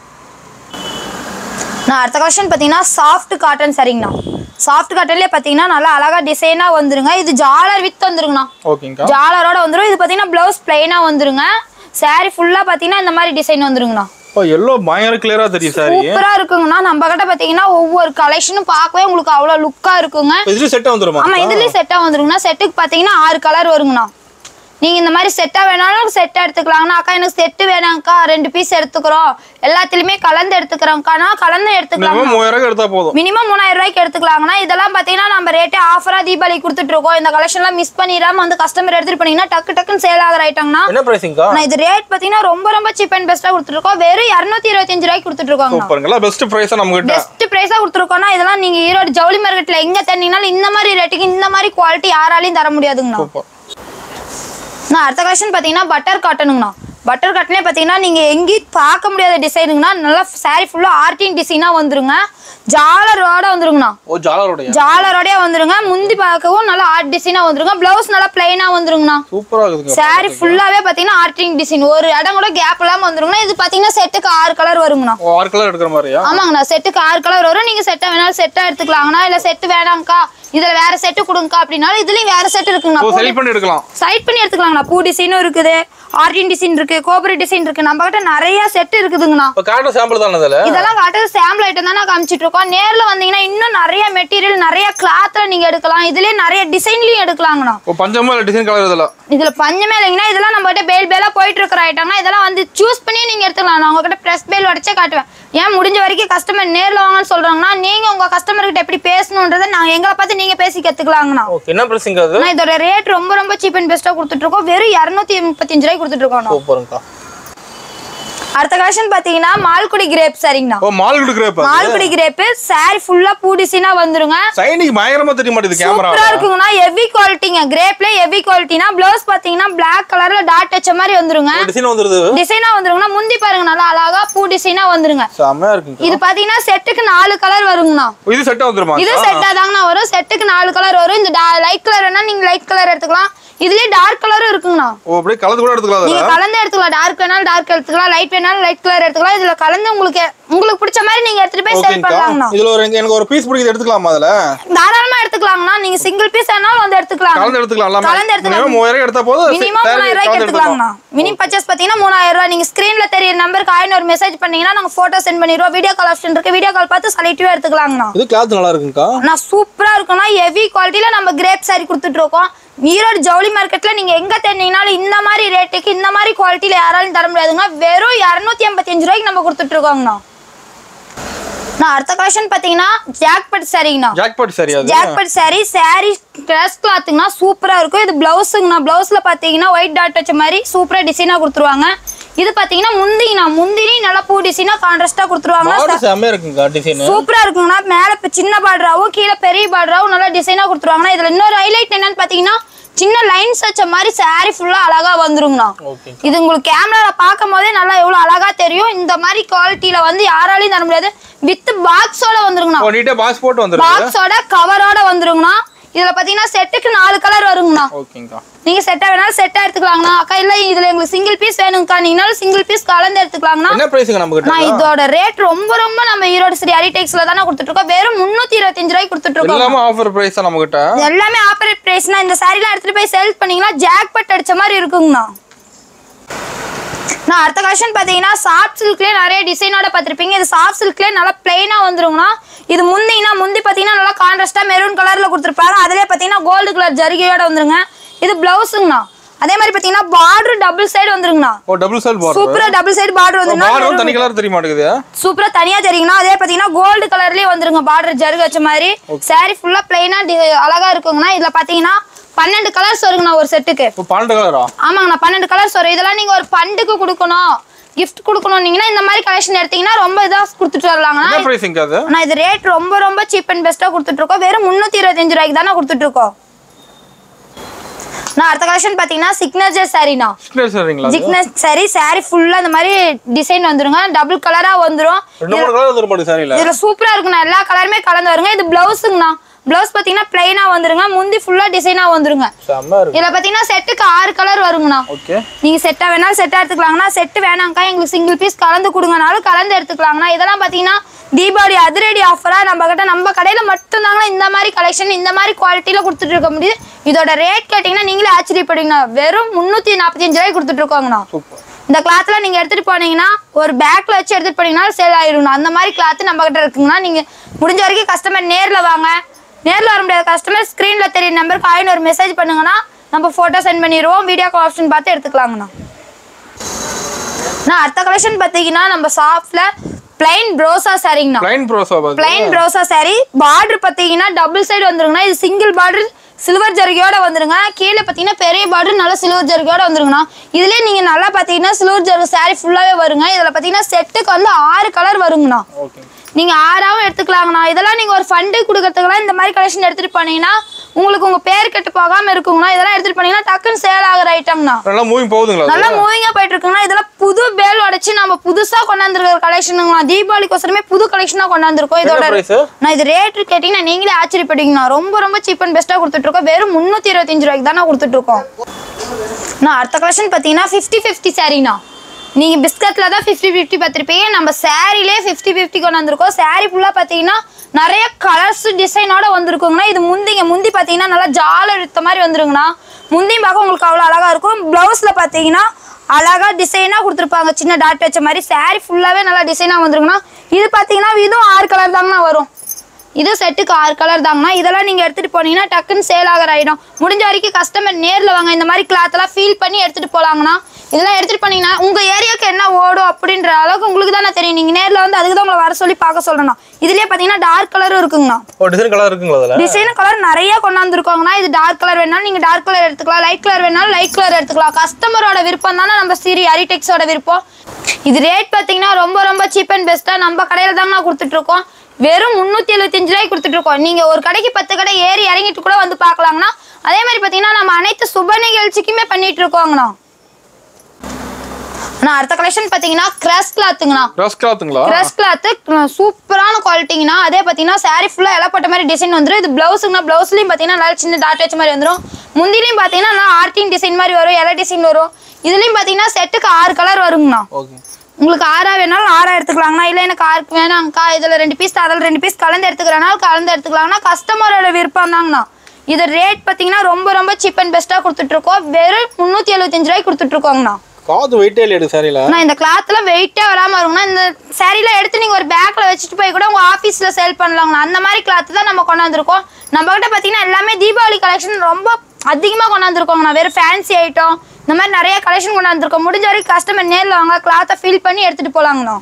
நான் அடுத்த கலெக்ஷன் பார்த்தீங்கன்னா சாஃப்ட் காட்டன் சரிங்கண்ணா சாஃப்ட் காட்டன்லேயே பார்த்தீங்கன்னா நல்லா அழகா டிசைனாக வந்துருங்க இது ஜாலர் வித் வந்துருங்கண்ணா ஓகேங்கக்கா ஜாலரோட வந்துரும் இது பார்த்தீங்கன்னா ப்ளவுஸ் பிளைனாக வந்துருங்க saree ஃபுல்லாக பார்த்தீங்கன்னா இந்த மாதிரி டிசைன் வந்துருங்கண்ணா இப்போ எல்லோ பயங்கர கிளியரா தெரியும் சாரி சூப்பரா இருக்குங்கண்ணா நம்ம கிட்ட பார்த்தீங்கன்னா ஒவ்வொரு கலெக்ஷனும் பார்க்கவே உங்களுக்கு அவ்வளோ லுக்காக இருக்குங்க இதுல செட் வந்துருமா ஆமா இதுலயும் செட்டா வந்துருங்கண்ணா செட்டுக்கு பாத்தீங்கன்னா ஆறு கலர் வருங்கண்ணா நீங்க இந்த மாதிரி செட்டா வேணாலும் செட்டா எடுத்துக்கலாங்கண்ணா அக்கா எனக்கு செட்டு வேணாங்க்கா ரெண்டு பீஸ் எடுத்துக்கிறோம் எல்லாத்துலயுமே கலந்து எடுத்துக்கிறோம்க்கானா கலந்து எடுத்துக்கலாம் மினிமம் மூவாயிரம் ரூபாய் எடுத்தா போதும் மினிமம் மூணாயிரம் ரூபாய்க்கு எடுத்துக்கலாங்கண்ணா இதெல்லாம் பாத்தீங்கன்னா நம்ம ரேட்டே ஆஃபரா தீபாவளி கொடுத்துட்டு இருக்கோம் இந்த கலெக்ஷன்லாம் மிஸ் பண்ணிடாம வந்து கஸ்டமர் எடுத்துட்டு போனீங்கன்னா டக்கு டக்குன்னு சேல் ஆகிற ஐட்டம்னா என்ன பிரைஸிங்கக்கா ஆனா இது ரேட் பாத்தீங்கன்னா ரொம்ப ரொம்ப சீப் அண்ட் பெஸ்ட்டா கொடுத்துருக்கோம் வெறும் இரநூத்தி இருபத்தஞ்சு ரூபாய்க்கு கொடுத்துட்டு இருக்கோங்கண்ணா சூப்பருங்க எல்லாம் பெஸ்ட் பிரைஸ் நம்ம கிட்ட பெஸ்ட் பிரைஸா கொடுத்துருக்கோம்னா இதெல்லாம் நீங்க ஈரோடு ஜவுளி மார்க்கெட்ல எங்க தந்தீங்கனாலும் இந்த மாதிரி ரேட்டுக்கு இந்த மாதிரி குவாலிட்டி யாராலையும் தர முடியாதுங்கண்ணா சூப்பர் நான் அடுத்த கலெக்ஷன் பார்த்தீங்கன்னா பட்டர் காட்டனுங்கண்ணா பட்டர் கட்லேயே பார்த்தீங்கன்னா நீங்கள் எங்கேயும் பார்க்க முடியாத டிசைனுங்கண்ணா நல்லா saree ஃபுல்லாக ஆர்டிங் டிசைனாக வந்துருங்க ஜாலரோட வந்துருங்கண்ணா ஓ ஜாலருடைய ஜாலரோடய வந்துருங்க முந்தி பார்க்கவும் நல்லா ஆர்ட் டிசைனாக வந்துருங்க ப்ளவுஸ் நல்லா பிளைனாக வந்துருங்கண்ணா சூப்பரா இருக்குதுங்க saree ஃபுல்லாவே பாத்தீங்கன்னா ஆர்டிங் டிசைன் ஒரு இடம் கூட கேப் இல்லாம வந்துருங்கண்ணா இது பாத்தீங்கன்னா செட்டுக்கு ஆறு கலர் வருங்கண்ணா ஓ ஆறு கலர் எடுக்கிற மாதிரியா ஆமாங்கண்ணா செட்டுக்கு ஆறு கலர் வரும் நீங்க செட்டா வேணாலும் செட்டா எடுத்துக்கலாங்கண்ணா இல்ல செட்டு வேணாங்க்கா இதுல வேற செட்டு கொடுங்கக்கா அப்படின்னாலும் இதுலயும் வேற செட் ஓ இருக்குங்கண்ணா செல் பண்ணி எடுக்கலாம் சைட் பண்ணி எடுத்துக்கலாங்கண்ணா பூ டிசைனும் இருக்குது ஆர்டின் டிசைன் இருக்கு கோபுர டிசைன் இருக்கு நம்ம கிட்ட நிறைய செட் இருக்குதுங்கண்ணா இப்போ காட்டுற சாம்பிள் தானே அதில் இதெல்லாம் காட்டுறது சாம்பிள் ஐட்டம் தான் நான் காமிச்சிட்டு இருக்கோம் நேர்ல வந்தீங்கன்னா இன்னும் நிறைய மெட்டீரியல் நிறைய கிளாத்ல நீங்க எடுக்கலாம் இதுலயே நிறைய டிசைன்லயும் எடுக்கலாங்கண்ணா ஓ பஞ்சமா இல்லை டிசைன் கலர் இதில் இதுல பஞ்சமே இல்லைங்கன்னா இதெல்லாம் நம்ம கிட்ட பேல் பேலா போயிட்டு இருக்கிற ஐட்டம்னா இதெல்லாம் வந்து சூஸ் பண்ணி நீங்க எடுத்துக்கலாம் நான் உங்ககிட்ட பிரஸ் பேல் உடச்சே காட்டுவேன் ஏன் முடிஞ்ச வரைக்கும் கஸ்டமர் நேர்ல வாங்கன்னு சொல்றாங்கன்னா நீங்க உங்க கஸ்டமர் கிட்ட எப்படி பேசணுன்றதை நாங்க எங்களை பார்த்து நீங்க பேசி கத்துக்கலாங்கண்ணா ஓகே என்ன ப்ரைஸிங் அது ஆனா இதோட ரேட் ரொம்ப ரொம்ப சீப் அண்ட் பெஸ்ட்டாக கொடுத்துட்டு இருக்கோம் வெறும் இரநூத்தி முப்பத்தஞ்சு ரூபாய் கொடுத்துட்டு இருக்கோம் சூப்பருங்கக்கா அடுத்த கலெக்ஷன் பாத்தீங்கன்னா மால்குடி கிரேப் சரிங்கண்ணா ஓ மால் கிரேப் மால்குடி கிரேப் சாரி ஃபுல்லா பூ டிசைனா வந்துருங்க சைனிங் பயங்கரமா தெரிய மாட்டேது கேமரா சூப்பரா இருக்குங்கண்ணா ஹெவி குவாலிட்டிங்க கிரேப்ல ஹெவி குவாலிட்டினா ப்ளவுஸ் பாத்தீங்கன்னா பிளாக் கலர்ல டாட் வச்ச மாதிரி வந்துருங்க டிசைன் வந்துருது டிசைனா வந்துருங்கண்ணா முந்தி பாருங்க நல்லா அழகா பூ டிசைனா வந்துருங்க செம்மையா இருக்குங்க இது பாத்தீங்கன்னா செட்டுக்கு நாலு கலர் வருங்கண்ணா இது செட்டா வந்துருமா இது செட்டா தாங்கண்ணா வரும் செட்டுக்கு நாலு கலர் வரும் இந்த லைட் கலர் வேணா நீங்க லைட் கலர் எடுத்துக்கலாம் இதுலயே டார்க் கலரும் இருக்குங்கண்ணா ஓ அப்படியே கலந்து கூட எடுத்துக்கலாம் நீங்க அதில் கலந்து எடுத்துக்கலாம் டார்க் வேணாலும் டார்க் எடுத்துக்கலாம் லைட் வேணாலும் லைட் கலர் எடுத்துக்கலாம் இதுல கலந்து உங்களுக்கு உங்களுக்கு பிடிச்ச மாதிரி நீங்க எடுத்துட்டு போய் சேல் ஓகேங்கக்கா பண்ணலாங்கண்ணா இதுல ஒரு எனக்கு ஒரு பீஸ் பிடிக்குது எடுத்துக்கலாமா அதுல தாராளமா எடுத்துக்கலாங்கண்ணா நீங்க சிங்கிள் பீஸ் வேணாலும் வந்து எடுத்துக்கலாம் கலந்து எடுத்துக்கலாம் எல்லாமே கலந்து எடுத்துக்கலாம். மினிமம் மூவாயிரம் எடுத்தா போதும் மினிமம் சரி, மூணாயிரம் ரூபாய்க்கு கலந்து எடுத்துக்கலாம் எடுத்துக்கலாங்கண்ணா மினிமம் பர்ச்சேஸ் பார்த்தீங்கன்னா மூணாயிரம் ரூபாய் நீங்க ஸ்க்ரீன்ல தெரியற நம்பருக்கு ஆயிரம் ஒரு மெசேஜ் பண்ணீங்கன்னா நாங்க போட்டோ சென்ட் பண்ணிடுவோம் வீடியோ கால் ஆப்ஷன் இருக்கு வீடியோ கால் பார்த்து செலக்டிவா எடுத்துக்கலாங்கண்ணா இது கிளாத் நல்லா இருக்குங்கக்கா நான் சூப்பரா இருக்கும்னா ஹெவி குவாலிட்டியில நம்ம கிரேப் சாரி கொடுத்துட்டு இருக்கோம் ஈரோடு ஜவுளி மார்க்கெட்ல நீங்க எங்க தேடினீங்கனாலும் இந்த மாதிரி ரேட்டுக்கு இந்த மாதிரி குவாலிட்டியில யாராலும் தர முடியாதுங்க வெறும் இரநூத்தி எண்பத்தி அஞ்சு ரூபாய்க்கு நம்ம கொடுத்துட்டு இருக்கோங்கண்ணா நான் அடுத்த கலெக்ஷன் பாத்தீங்கன்னா ஜாக்பட் சாரிங்கண்ணா ஜாக்பாட் சரி அது ஜாக்பட் சாரி சாரி கிளாஸ் கிளாத்துங்கண்ணா சூப்பரா இருக்கும் இது பிளவுஸுங்கண்ணா பிளவுஸ்ல பாத்தீங்கன்னா ஒயிட் டாட் வச்ச மாதிரி சூப்பரா டிசைனா கொடுத்துருவாங்க இது பாத்தீங்கன்னா முந்திங்கண்ணா முந்திரி நல்லா பூ டிசைனா கான்ட்ராஸ்டா கொடுத்துருவாங்க பார்டர் செம்மையா இருக்குங்கக்கா டிசைன் சூப்பரா இருக்குங்கண்ணா மேல இப்ப சின்ன பார்டராவும் கீழே பெரிய பார்டராவும் நல்லா டிசைனா கொடுத்துருவாங்கண்ணா இதுல இன்னொரு ஹைலைட் என்னன்னு பாத்தீங்கன்னா சின்ன லைன்ஸ் வச்ச மாதிரி saree ஃபுல்லா அழகா வந்துருங்கண்ணா ஓகே இது உங்களுக்கு கேமரால பார்க்கும் போதே நல்லா எவ்வளவு அழகா தெரியும் இந்த மாதிரி குவாலிட்டியில வந்து யாராலையும் தர முடியாது வித் பாக்ஸோட வந்துருங்கண்ணா ஓ நீட்டா பாக்ஸ் போட்டு வந்துருக்கு பாக்ஸோட கவரோட வந்துருங்கண்ணா இதுல பாத்தீங்கன்னா செட்டுக்கு நாலு கலர் வருங்கண்ணா ஓகேங்கக்கா நீங்க செட்டா வேணாலும் செட்டா எடுத்துக்கலாங்கண்ணா அக்கா இல்ல இதுல எங்களுக்கு சிங்கிள் பீஸ் வேணுங்கக்கா நீங்கனாலும் சிங்கிள் பீஸ் கலந்து எடுத்துக்கலாங்கண்ணா என்ன பிரைஸுங்க நம்ம கிட்ட நான் இதோட ரேட் ரொம்ப ரொம்ப நம்ம ஈரோடு சரி அரிடெக்ஸ்ல தானே கொடுத்துட்டு இருக்கோம் வெறும் முன்னூத்தி இருபத்தஞ்சு ரூபாய்க்கு கொடுத்துட்டு இருக்கோம் எல்லாமே ஆஃபர் பிரைஸ் தான் நம்ம கிட்ட இது எல்லாமே ஆப்பரேட் பிரைஸ்னா இந்த சாரிலாம் எடுத்துட்டு போய் சேல் பண்ணீங்கன்னா ஜாக் பட் அடிச்ச மாதிரி இருக்குங்கண்ணா நான் அடுத்த கலெக்ஷன் பார்த்தீங்கன்னா சாஃப்ட் சில்க்லேயே நிறைய டிசைனோட பார்த்துருப்பீங்க இது சாஃப்ட் சில்க்லேயே நல்லா பிளெயினாக வந்துருங்கண்ணா இது முந்திங்கன்னா முந்தி பார்த்தீங்கன்னா நல்லா கான்ட்ராஸ்டாக மெரூன் கலரில் கொடுத்துருப்பாங்க அதிலே பார்த்தீங்கன்னா கோல்டு கலர் ஜரிகையோட வந்துருங்க இது பிளவுஸுங்கண்ணா அதே மாதிரி பார்த்தீங்கன்னா பார்டர் டபுள் சைடு வந்துருங்கண்ணா ஓ டபுள் செல் பார்டர் சூப்பரா டபுள் சைடு பார்டர் வந்துருங்க பார்டரும் தனி கலர் தெரிய மாட்டேங்குது சூப்பரா தனியா தெரியுங்கண்ணா அதே பாத்தீங்கன்னா கோல்டு கலர்லயே வந்துருங்க பார்டர் ஜருகு வச்ச மாதிரி saree ஃபுல்லா பிளைனா அழகா இருக்குங்கண்ணா இதுல பாத்தீங்கன்னா பன்னெண்டு கலர்ஸ் வருங்கண்ணா ஒரு செட்டுக்கு இப்போ பன்னெண்டு கலரா ஆமாங்கண்ணா பன்னெண்டு கலர்ஸ் வரும் இதெல்லாம் நீங்க ஒரு பண்டுக்கு கொடுக்கணும் gift கொடுக்கணும்னீங்கன்னா இந்த மாதிரி கலெக்ஷன் எடுத்தீங்கன்னா ரொம்ப இதா கொடுத்துட்டு வரலாங்கண்ணா என்ன பிரைஸிங்க அது ஆனா இது ரேட் ரொம்ப ரொம்ப சீப் அண்ட் பெஸ்ட்டா கொடுத்துட்டு இருக்கோம் வெறும் முந்நூத்தி இருபத்தஞ்சு ரூபாய்க்கு தானே கொடுத்துட்டு இருக்கோம் நான் அடுத்த கலெக்ஷன் பாத்தீங்கன்னா சிக்னேச்சர் சாரிண்ணா சிக்னேச்சர் சரிங்களா அது? ஜிக்னஸ் சாரி சாரி ஃபுல்லா இந்த மாதிரி டிசைன் வந்துருங்க டபுள் கலரா வந்துரும் ரெண்டு மூணு கலர் வந்துரும் மாட்டேங்குது சாரியில இதுல சூப்பரா இருக்குண்ணா எல்லா கலருமே கலந்து வருங்க இது பிளவுஸுங்கண்ணா பிளவுஸ் பாத்தீங்கன்னா பிளைனா வந்துருங்க முந்தி ஃபுல்லா டிசைனா வந்துருங்க செம்ம இருக்கு இதுல பாத்தீங்கன்னா செட்டுக்கு ஆறு கலர் வருங்கண்ணா ஓகே நீங்க செட்டா வேணாலும் செட்டா எடுத்துக்கலாங்கண்ணா செட்டு வேணாங்க்கா எங்களுக்கு சிங்கிள் பீஸ் கலந்து கொடுங்கனாலும் கலந்து எடுத்துக்கலாங்கண்ணா இதெல்லாம் பாத்தீங்கன்னா தீபாவளி அதிரடி ஆஃபரா நம்ம கிட்ட நம்ம கடையில மட்டும்தாங்கண்ணா இந்த மாதிரி கலெக்ஷன் இந்த மாதிரி குவாலிட்டியில கொடுத்துட்டு இருக்க முடியுது இதோட ரேட் கேட்டீங்கன்னா நீங்களே ஆச்சரியப்படுவீங்க வெறும் முந்நூத்தி நாற்பத்தஞ்சு ரூபாய்க்கு கொடுத்துட்டு இருக்கோங்கண்ணா சூப்பர் இந்த கிளாத்ல நீங்க எடுத்துட்டு போனீங்கன்னா ஒரு பேக்ல வச்சு எடுத்துட்டு போனீங்கன்னா சேல் ஆயிரும் அந்த மாதிரி கிளாத் நம்ம கிட்ட இருக்குங்கன்னா நீங்க முடிஞ்ச வரைக்கும் கஸ்டமர் நேர்ல வாங்க நேர்ல வர முடியாத கஸ்டமர் ஸ்கிரீன்ல தெரிய நம்பருக்கு ஆயிரம் ஒரு மெசேஜ் பண்ணுங்கன்னா நம்ம போட்டோ சென்ட் பண்ணிடுவோம் வீடியோ கால் ஆப்ஷன் பார்த்து எடுத்துக்கலாங்கண்ணா நான் அடுத்த கலெக்ஷன் பார்த்தீங்கன்னா நம்ம ஷாப்ல பிளைன் ப்ரோசா சாரிங்கண்ணா பிளைன் ப்ரோஸா பாத்து பிளைன் ப்ரோசா saree பார்டர் பார்த்தீங்கன்னா டபுள் சைடு வந்துருங்கண்ணா இது சிங்கிள் பார்டர் சில்வர் ஜருகையோட வந்துருங்க கீழே பார்த்தீங்கன்னா பெரிய பார்டர் நல்லா சில்வர் ஜருகையோட வந்துருங்கண்ணா இதுலயே நீங்க நல்லா பார்த்தீங்கன்னா சில்வர் ஜருகு saree ஃபுல்லாவே வருங்க இதுல பார்த்தீங்கன்னா செட்டுக்கு வந்து ஆறு கலர் வருங்கண்ணா ஓகே நீங்க ஆறாவும் எடுத்துக்கலாங்கண்ணா இதெல்லாம் நீங்க ஒரு ஃபண்டு கொடுக்கறதுக்குலாம் இந்த மாதிரி கலெக்ஷன் எடுத்துட்டு போனீங்கன்னா உங்களுக்கு உங்க பேர் கெட்டு போகாம இருக்குங்கண்ணா இதெல்லாம் எடுத்துட்டு போனீங்கன்னா டக்குன்னு சேல் ஆகிற ஐட்டம்னா நல்லா மூவிங் போகுதுங்களா நல்லா அது? மூவிங்கா போயிட்டு இருக்குங்கன்னா இதெல்லாம் புது பேல் உடைச்சு நம்ம புதுசா கொண்டாந்துருக்கிற கலெக்ஷனுங்களா தீபாவளிக்கோசரமே புது கலெக்ஷனா கொண்டாந்துருக்கோம் இதோட என்ன price? நான் இது ரேட் கேட்டீங்கன்னா நீங்களே ஆச்சரியப்படுவீங்கண்ணா ரொம்ப ரொம்ப சீப் அண்ட் பெஸ்ட்டாக கொடுத்துட்டு இருக்கோம் வெறும் முந்நூற்றி இருபத்தஞ்சு ரூபாய்க்கு தானே கொடுத்துட்டு இருக்கோம் நான் அடுத்த கலெக்ஷன் பார்த்தீங்கன்னா ஃபிஃப்டி ஃபிஃப்டி சாரீண்ணா நீங்கள் பிஸ்கட்டில் தான் ஃபிஃப்டி ஃபிஃப்டி பார்த்துருப்பீங்க நம்ம சாரிலே ஃபிஃப்டி ஃபிஃப்டி கொண்டு வந்திருக்கோம் சாரி ஃபுல்லாக பார்த்தீங்கன்னா நிறைய கலர்ஸ் டிசைனோட வந்திருக்குங்கண்ணா இது முந்திங்க முந்தி பார்த்தீங்கன்னா நல்லா ஜால எடுத்த மாதிரி வந்துருங்கண்ணா முந்தியும் பார்க்க உங்களுக்கு அவ்வளோ அழகாக இருக்கும் ப்ளவுஸில் பார்த்தீங்கன்னா அழகா டிசைனாக கொடுத்துருப்பாங்க சின்ன டாட் வச்ச மாதிரி சாரி ஃபுல்லாகவே நல்லா டிசைனாக வந்துருங்கண்ணா இது பார்த்தீங்கன்னா இதுவும் ஆறு கலர் தாங்கண்ணா வரும் இது செட்டுக்கு ஆறு கலர் தாங்கண்ணா இதெல்லாம் நீங்கள் எடுத்துகிட்டு போனீங்கன்னா டக்குன்னு சேல் ஆகிற ஐட்டம் முடிஞ்ச வரைக்கும் கஸ்டமர் நேரில் வாங்க இந்த மாதிரி கிளாத் எல்லாம் ஃபீல் பண்ணி எடுத்துகிட்டு போகலாங்கண்ணா இதெல்லாம் எடுத்துகிட்டு போனீங்கன்னா உங்கள் ஏரியாவுக்கு என்ன ஓடும் அப்படின்ற அளவுக்கு உங்களுக்கு தானே தெரியும் நீங்கள் நேரில் வந்து அதுக்கு தான் உங்களை வர சொல்லி பார்க்க சொல்லணும் இதுலேயே பார்த்தீங்கன்னா டார்க் கலரும் இருக்குங்கண்ணா ஓ டிசைன் கலர் இருக்குங்களா அதுல டிசைன் கலர் நிறைய கொண்டாந்துருக்கோங்கண்ணா இது டார்க் கலர் வேணாலும் நீங்கள் டார்க் கலர் எடுத்துக்கலாம் லைட் கலர் வேணாலும் லைட் கலர் எடுத்துக்கலாம் கஸ்டமரோட விருப்பம் தானே நம்ம சீரி அரிடெக்ஸோட விருப்பம் இது ரேட் பார்த்தீங்கன்னா ரொம்ப ரொம்ப சீப் அண்ட் பெஸ்ட்டாக நம்ம கடையில் தாங்கண்ணா கொடுத்துட்டு இருக்கோம் வெறும் முந்நூற்றி எழுபத்தஞ்சு ரூபாய்க்கு கொடுத்துட்டு இருக்கோம் நீங்கள் ஒரு கடைக்கு பத்து கடை ஏறி இறங்கிட்டு கூட வந்து பார்க்கலாங்கண்ணா அதே மாதிரி பார்த்தீங்கன்னா நம்ம அனைத்து சுப நிகழ்ச்சிக்குமே பண்ணிட்டு இருக்கோங்கண்ணா அண்ணா அடுத்த கலெக்ஷன் பார்த்தீங்கன்னா கிராஸ் கிளாத்துங்கண்ணா கிராஸ் கிளாத்துங்களா ட்ரெஸ் கிளாத்து சூப்பரான குவாலிட்டிங்கண்ணா அதே பார்த்தீங்கன்னா saree ஃபுல்லாக இலப்பட்ட மாதிரி டிசைன் வந்துடும் இது ப்ளவுஸுங்கண்ணா ப்ளவுஸ்லையும் பார்த்தீங்கன்னா நல்லா சின்ன டாட் வச்ச மாதிரி வந்துடும் முந்திலையும் பார்த்தீங்கன்னா நல்லா ஆர்டிங் டிசைன் மாதிரி வரும் இலை டிசைன் வரும் இதுலேயும் பார்த்தீங்கன்னா செட்டுக்கு ஆறு கலர் வருங்கண்ணா ஓகே உங்களுக்கு ஆறா வேணாலும் ஆறா எடுத்துக்கலாங்கண்ணா இல்லை எனக்கு ஆறுக்கு வேணாங்க்கா இதில் ரெண்டு பீஸ் அதில் ரெண்டு பீஸ் கலந்து எடுத்துக்கிறனாலும் கலந்து எடுத்துக்கலாங்கண்ணா கஸ்டமரோட விருப்பம் தாங்கண்ணா இது ரேட் பார்த்தீங்கன்னா ரொம்ப ரொம்ப சீப் அண்ட் பெஸ்ட்டாக கொடுத்துட்ருக்கோம் வெறும் முந்நூற்றி எழுபத்தஞ்சு ரூபாய்க்கு கொடுத்துட்ருக்கோங்கண்ணா காது வெயிட்டே இல்லையா சாரியில நான் இந்த கிளாத்ல வெயிட்டே வராம இருக்கும்னா இந்த சாரீல எடுத்து நீங்க ஒரு பேக்ல வச்சுட்டு போய் கூட உங்க ஆபீஸ்ல சேல் பண்ணலாங்கண்ணா அந்த மாதிரி கிளாத் தான் நம்ம கொண்டாந்துருக்கோம் நம்ம கிட்ட பாத்தீங்கன்னா எல்லாமே தீபாவளி கலெக்ஷன் ரொம்ப அதிகமா கொண்டாந்துருக்கோங்கண்ணா வெறும் ஃபேன்சி ஐட்டம் இந்த மாதிரி நிறைய கலெக்ஷன் கொண்டாந்துருக்கோம் முடிஞ்ச வரைக்கும் கஸ்டமர் நேர்ல வாங்க கிளாத்தை ஃபீல் பண்ணி எடுத்துட்டு போலாங்கண்ணா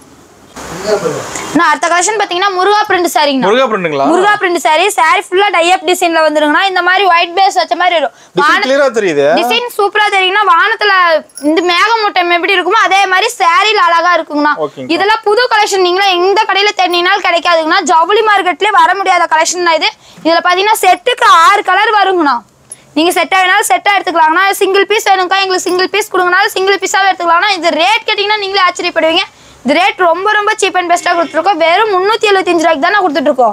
நான் அடுத்த கலெக்ஷன் பாத்தீங்கன்னா முருகா பிரிண்ட் சாரிங்கண்ணா முருகா பிரிண்டுங்களா முருகா பிரிண்ட் சாரி சாரி ஃபுல்லா டைப் டிசைன்ல வந்துருங்கண்ணா இந்த மாதிரி ஒயிட் பேஸ் வச்ச மாதிரி வரும் டிசைன் கிளியரா தெரியுது டிசைன் சூப்பரா தெரியுங்கன்னா வானத்துல இந்த மேகமூட்டம் எப்படி இருக்குமோ அதே மாதிரி சாரில அழகா இருக்குங்கண்ணா ஓகேங்க. இதெல்லாம் புது கலெக்ஷன் நீங்களா எந்த கடையில தேடினாலும் கிடைக்காதுங்கண்ணா ஜவுளி மார்க்கெட்லயே வர முடியாத கலெக்ஷன் தான் இது இதுல பாத்தீங்கன்னா செட்டுக்கு ஆறு கலர் வருங்கண்ணா நீங்க செட் வேணாலும் செட்டா எடுத்துக்கலாங்கண்ணா சிங்கிள் பீஸ் வேணும்க்கா எங்களுக்கு சிங்கிள் பீஸ் கொடுங்கனாலும் சிங்கிள் பீஸாவே எடுத்துக்கலாம்னா இது ரேட் கேட்டீங்கன்னா நீங்களே ஆச்சரியப்படுவீங்க இது ரேட் ரொம்ப ரொம்ப சீப் அண்ட் பெஸ்ட்டாக கொடுத்துருக்கோம் வெறும் முந்நூற்றி எழுபத்தஞ்சு ரூபாய்க்கு தானே கொடுத்துட்ருக்கோம்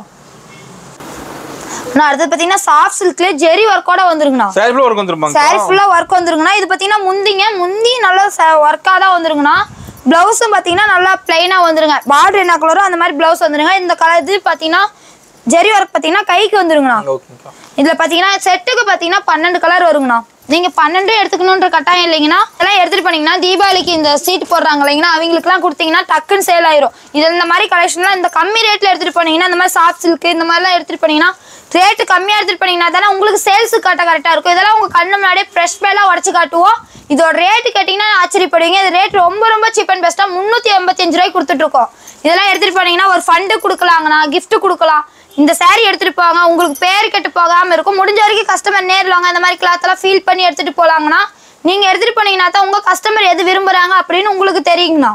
நான் அடுத்தது பார்த்தீங்கன்னா சாஃப்ட் சில்க்லேயே ஜெரி ஒர்க்கோட வந்துருங்கண்ணா சாரி ஃபுல்லா ஒர்க் வந்துருப்பாங்க சாரி ஃபுல்லாக ஒர்க் வந்துருங்கண்ணா இது பார்த்தீங்கன்னா முந்திங்க முந்தி நல்லா ஒர்க்காக தான் வந்துருங்கண்ணா ப்ளவுஸும் பார்த்தீங்கன்னா நல்லா பிளைனாக வந்துருங்க பார்டர் என்ன கலரோ அந்த மாதிரி ப்ளவுஸ் வந்துருங்க இந்த கலர் இது பார்த்தீங்கன்னா ஜெரி ஒர்க் பார்த்தீங்கன்னா கைக்கு வந்துருங்கண்ணா ஓகேங்கக்கா இதில் பார்த்தீங்கன்னா செட்டுக்கு பார்த்தீங்கன்னா பன்னெண்டு கலர் வருங்கண்ணா நீங்கள் பன்னெண்டு எடுத்துக்கணுன்ற கட்டாயம் இல்லைங்கண்ணா இதெல்லாம் எடுத்துகிட்டு போனீங்கன்னா தீபாவளிக்கு இந்த சீட் போடுறாங்க இல்லைங்கண்ணா அவங்களுக்குலாம் கொடுத்தீங்கன்னா டக்குன்னு சேல் ஆயிரும் இது இந்த மாதிரி கலெக்ஷன்லாம் இந்த கம்மி ரேட்டில் எடுத்துகிட்டு போனீங்கன்னா இந்த மாதிரி சாஃப்ட் சில்க் இந்த மாதிரிலாம் எடுத்துகிட்டு போனீங்கன்னா ரேட்டு கம்மியாக எடுத்துகிட்டு போனீங்கன்னா தானே உங்களுக்கு சேல்ஸு காட்ட கரெக்டாக இருக்கும் இதெல்லாம் உங்கள் கண்ணு முன்னாடியே ஃப்ரெஷ் பேலாக உடச்சி காட்டுவோம் இதோட ரேட்டு கேட்டிங்கன்னா ஆச்சரியப்படுவீங்க இது ரேட் ரொம்ப ரொம்ப சீப் அண்ட் பெஸ்ட்டாக முந்நூற்றி எண்பத்தஞ்சு ரூபாய்க்கு கொடுத்துட்ருக்கோம் இதெல்லாம் எடுத்துகிட்டு போனீங்கன்னா ஒரு ஃபண்டு கொடுக்கலாங்கண்ணா gift கொடுக்கலாம் இந்த saree எடுத்துட்டு போங்க உங்களுக்கு பேர் கெட்டு போகாம இருக்கும் முடிஞ்ச வரைக்கும் கஸ்டமர் நேர்ல வாங்க இந்த மாதிரி கிளாத் எல்லாம் ஃபீல் பண்ணி எடுத்துட்டு போலாங்கண்ணா நீங்க எடுத்துட்டு போனீங்கன்னா தான் உங்க கஸ்டமர் எது விரும்புறாங்க அப்படின்னு உங்களுக்கு தெரியுங்கண்ணா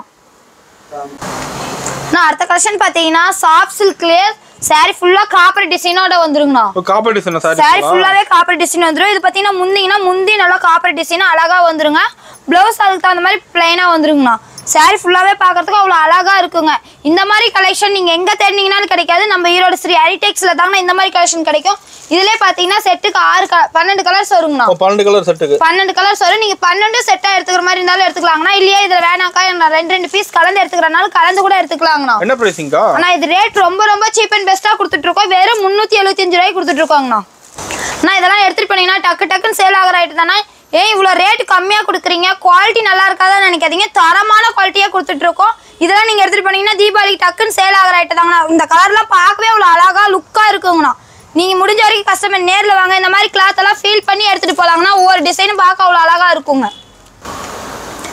நான் அடுத்த கலெக்ஷன் பாத்தீங்கன்னா சாஃப்ட் சில்க்லயே saree ஃபுல்லா காப்பர் டிசைனோட வந்துருங்கண்ணா இப்போ காப்பர் டிசைன் சாரி சாரி ஃபுல்லாவே காப்பர் டிசைன் வந்துரும் இது பாத்தீங்கன்னா முந்திங்கன்னா முந்தி நல்லா காப்பர் டிசைன் அழகா வந்துருங்க ப்ளவுஸ் அதுக்கு தகுந்த மாதிரி பிளைனா வந்துருங்கண்ணா சாரி ஃபுல்லாவே பார்க்கறதுக்கு அவ்வளோ அழகா இருக்குங்க இந்த மாதிரி கலெக்ஷன் நீங்க எங்க தேடினீங்கனாலும் கிடைக்காது நம்ம ஈரோடு ஸ்ரீ ஹரிடெக்ஸ்ல தாங்க இந்த மாதிரி கலெக்ஷன் கிடைக்கும் இதுலயே பாத்தீங்கன்னா செட்டுக்கு ஆறு க- பன்னெண்டு கலர்ஸ் வருங்கண்ணா பன்னெண்டு கலர் செட்டுக்கு பன்னெண்டு கலர்ஸ் வரும் நீங்க பன்னெண்டு செட்டா எடுத்துக்கிற மாதிரி இருந்தாலும் எடுத்துக்கலாங்கண்ணா இல்லையா இதுல வேணாக்கா நான் ரெண்டு ரெண்டு பீஸ் கலந்து எடுத்துக்கிறனால கலந்து கூட எடுத்துக்கலாங்கண்ணா என்ன பிரைசிங்க்கா ஆனா இது ரேட் ரொம்ப ரொம்ப சீப் அண்ட் பெஸ்ட்டாக கொடுத்துட்டு இருக்கோம் வெறும் முந்நூற்றி எழுபத்தஞ்சு ரூபாய்க்கு கொடுத்துட்டு இருக்கோங்கண்ணா அண்ணா இதெல்லாம் எடுத்துட்டு போனீங்கன்னா டக்கு டக்குன்னு சேல் ஆகிற ஐட்டம் தானே ஏன் இவ்வளோ ரேட் கம்மியாக கொடுக்குறீங்க குவாலிட்டி நல்லா இருக்காதான்னு நினைக்காதீங்க தரமான குவாலிட்டியாக கொடுத்துட்டு இருக்கோம் இதெல்லாம் நீங்கள் எடுத்துட்டு போனீங்கன்னா தீபாவளிக்கு டக்குன்னு சேல் ஆகிற ஐட்டம் தாங்கண்ணா இந்த கலர்லாம் பார்க்கவே அவ்வளோ அழகா லுக்காக இருக்குங்கண்ணா நீங்கள் முடிஞ்ச வரைக்கும் கஸ்டமர் நேரில் வாங்க இந்த மாதிரி கிளாத் எல்லாம் ஃபீல் பண்ணி எடுத்துட்டு போலாங்கண்ணா ஒவ்வொரு டிசைனும் பார்க்க அவ்வளோ அழகா இருக்குங்க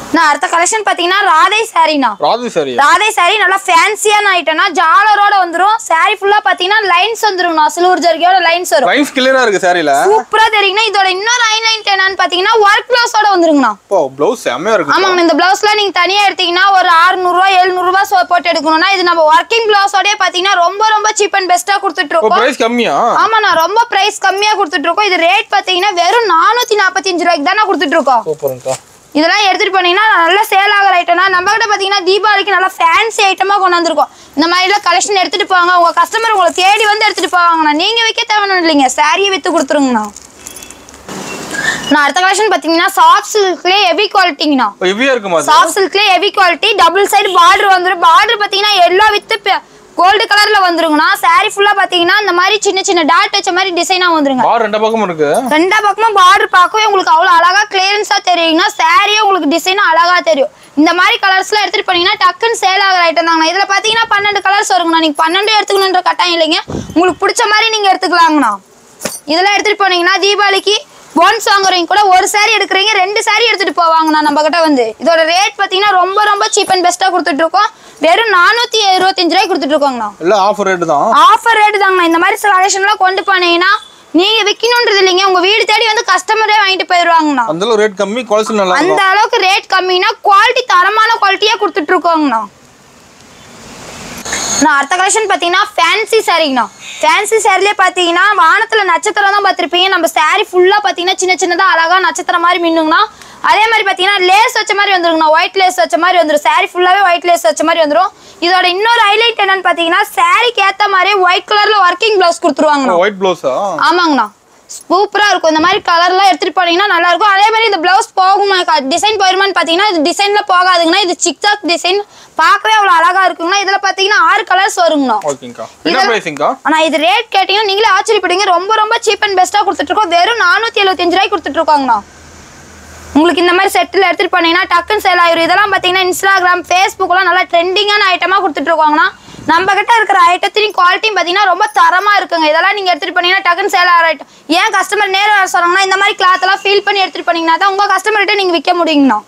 நான் அடுத்த கலெக்ஷன் பாத்தீங்கன்னா ராதை சாரிண்ணா ராஜு சாரி ராதை சாரி நல்லா ஃபேன்சியான ஐட்டம்னா ஜாலரோட வந்துரும் சாரி ஃபுல்லா பாத்தீங்கன்னா லைன்ஸ் வந்துருங்கண்ணா சில்வர் ஜர்கியோட லைன்ஸ் வரும் லைன்ஸ் கிளியரா இருக்கு சாரில சூப்பரா தெரியுங்கண்ணா இதோட இன்னொரு ஹைலைட் என்னன்னு பாத்தீங்கன்னா ஒர்க் பிளவுஸோட வந்துருங்கண்ணா இப்போ ப்ளவுஸ் செம்மையா இருக்கு ஆமாங்க இந்த பிளவுஸ்ல நீங்க தனியா எடுத்தீங்கன்னா ஒரு 600 ரூபாய் 700 ரூபாய் சோ- போட்டு எடுக்கணும்னா இது நம்ம ஒர்க்கிங் பிளவுஸோடய பாத்தீங்கன்னா ரொம்ப ரொம்ப சீப் அண்ட் பெஸ்டா கொடுத்துட்டு இப்போ இருக்கோம் பிரைஸ் கம்மியா ஆமாண்ணா ரொம்ப பிரைஸ் கம்மியா கொடுத்துட்டு இருக்கோம் இது ரேட் பாத்தீங்கன்னா வெறும் நானூத்தி நாற்பத்தஞ்சு ரூபாய்க்கு தானே கொடுத்துட்டு இருக்கோம் சூப்பர்ங்கக்கா இதெல்லாம் எடுத்துட்டு போனீங்கன்னா நல்ல சேல் ஆகிற ஐட்டம்னா நம்ம கிட்ட பாத்தீங்கன்னா தீபாவளிக்கு நல்லா ஃபேன்சி ஐட்டமா கொண்டு வந்திருக்கோம் இந்த மாதிரிலாம் கலெக்ஷன் எடுத்துட்டு போவாங்க உங்க கஸ்டமர் உங்களை தேடி வந்து எடுத்துட்டு போவாங்கண்ணா நீங்க வைக்க தேவைன்னு இல்லைங்க சாரியை வித்து கொடுத்துருங்கண்ணா நான் அடுத்த கலெக்ஷன் பாத்தீங்கன்னா சாஃப்ட் சில்க்லேயே ஹெவி குவாலிட்டிங்கண்ணா இப்போ ஹெவியா இருக்குமா அது சாஃப்ட் சில்க்லேயே heavy quality double side border வந்துடும் பார்டர் பாத்தீங்கன்னா எல்லோ வித் கோல்டு கலர்ல வந்துருங்கண்ணா சாரி ஃபுல்லா பாத்தீங்கன்னா இந்த மாதிரி சின்ன சின்ன டாட் வச்ச மாதிரி டிசைனா வந்துருங்க பார் ரெண்டு பக்கமும் இருக்கு ரெண்டா பக்கமும் பார்டர் பார்க்கவே உங்களுக்கு அவ்வளோ அழகா கிளியரன்ஸா தெரியுங்கன்னா சாரியே உங்களுக்கு டிசைன் அழகா தெரியும் இந்த மாதிரி கலர்ஸ்லாம் எடுத்துட்டு போனீங்கன்னா டக்குன்னு சேல் ஆகிற ஐட்டம் தாங்கண்ணா இதுல பாத்தீங்கன்னா பன்னெண்டு கலர்ஸ் வருங்கண்ணா நீங்க பன்னெண்டு எடுத்துக்கணுன்ற கட்டாயம் இல்லைங்க உங்களுக்கு பிடிச்ச மாதிரி நீங்க எடுத்துக்கலாங்கண்ணா இதெல்லாம் எடுத்துட்டு போனீங்கன்னா தீபாவளிக்கு போன்ஸ் வாங்குறவங்க கூட ஒரு saree எடுக்கிறீங்க ரெண்டு saree எடுத்துட்டு போவாங்கண்ணா நம்ம கிட்ட வந்து இதோட ரேட் பாத்தீங்கன்னா ரொம்ப ரொம்ப சீப் அண்ட் பெஸ்ட்டா கொடுத்துட்டு இருக்கோம் வெறும் நானூத்தி இருபத்தஞ்சு ரூபாய்க்கு கொடுத்துட்டு இருக்கோங்கண்ணா எல்லாம் ஆஃபர் ரேட் தான் ஆஃபர் ரேட் தாங்கண்ணா இந்த மாதிரி கலெக்ஷன்லாம் கொண்டு போனீங்கன்னா நீங்க விற்கணுன்றது இல்லைங்க உங்க வீடு தேடி வந்து கஸ்டமரே வாங்கிட்டு போயிடுவாங்கண்ணா அந்த அளவு ரேட் கம்மி குவாலிட்டி நல்லா அந்த இருக்கும் அளவுக்கு ரேட் கம்மினா குவாலிட்டி தரமான குவாலிட்டியா கொடுத்துட்டு இருக்கோங்கண்ணா நான் அடுத்த கலெக்ஷன் பார்த்தீங்கன்னா ஃபேன்சி சாரீங்கண்ணா ஃபேன்சி சாரிலே பார்த்தீங்கன்னா வானத்துல நட்சத்திரம் தான் பார்த்துருப்பீங்க நம்ம saree ஃபுல்லாக பார்த்தீங்கன்னா சின்ன சின்னதாக அழகா நட்சத்திரம் மாதிரி மின்னுங்கண்ணா அதே மாதிரி பார்த்தீங்கன்னா லேஸ் வச்ச மாதிரி வந்துருங்கண்ணா ஒயிட் லேஸ் வச்ச மாதிரி வந்துடும் saree ஃபுல்லாகவே ஒயிட் லேஸ் வச்ச மாதிரி வந்துடும் இதோட இன்னொரு ஹைலைட் என்னன்னு பார்த்தீங்கன்னா சாரிக்கு ஏற்ற மாதிரி ஒயிட் கலரில் ஒர்க்கிங் ப்ளவுஸ் கொடுத்துருவாங்கண்ணா ஒயிட் ப்ளவுஸா ஆமாங்கண்ணா சூப்பரா இருக்கும் இந்த மாதிரி கலர்லாம் எடுத்துட்டு போனீங்கன்னா நல்லா இருக்கும் அதே மாதிரி இந்த பிளவுஸ் போகுமா டிசைன் போயிருமான்னு பாத்தீங்கன்னா இது டிசைன்ல போகாதுங்கண்ணா இது சிக்ஸாக் டிசைன் பார்க்கவே அவ்வளவு அழகா இருக்குங்கண்ணா இதுல பாத்தீங்கன்னா ஆறு கலர்ஸ் வருங்கண்ணா ஓகேங்கக்கா என்ன இதெல்லாம்- பிரைஸிங்க்கா ஆனா இது ரேட் கேட்டீங்கன்னா நீங்களே ஆச்சரியப்படுவீங்க ரொம்ப ரொம்ப சீப் அண்ட் பெஸ்ட்டா கொடுத்துட்டு இருக்கோம் வெறும் நானூத்தி எழுபத்தஞ்சு ரூபாய்க்கு கொடுத்துட்டு இருக்கோங்கண்ணா உங்களுக்கு இந்த மாதிரி செட்டில் எடுத்துட்டு போனீங்கன்னா டக்குன்னு சேல் ஆயிரும் இதெல்லாம் பார்த்தீங்கன்னா இன்ஸ்டாகிராம் ஃபேஸ்புக்லாம் நல்லா ட்ரெண்டிங்கான ஐட்டமாக கொடுத்துட்டு இருக்காங்கன்னா நம்ம கிட்ட இருக்கிற ஐட்டத்தின் குவாலிட்டியும் பார்த்தீங்கன்னா ரொம்ப தரமா இருக்குங்க இதெல்லாம் நீங்க எடுத்துட்டு போனீங்கன்னா டக்குன்னு சேல் ஆகிற ஐட்டம் ஏன் கஸ்டமர் நேரம் வர சொல்றாங்கன்னா இந்த மாதிரி கிளாத் எல்லாம் ஃபீல் பண்ணி எடுத்துட்டு போனீங்கன்னா தான் உங்க கஸ்டமர்கிட்ட நீங்க விற்க முடியுங்கண்ணா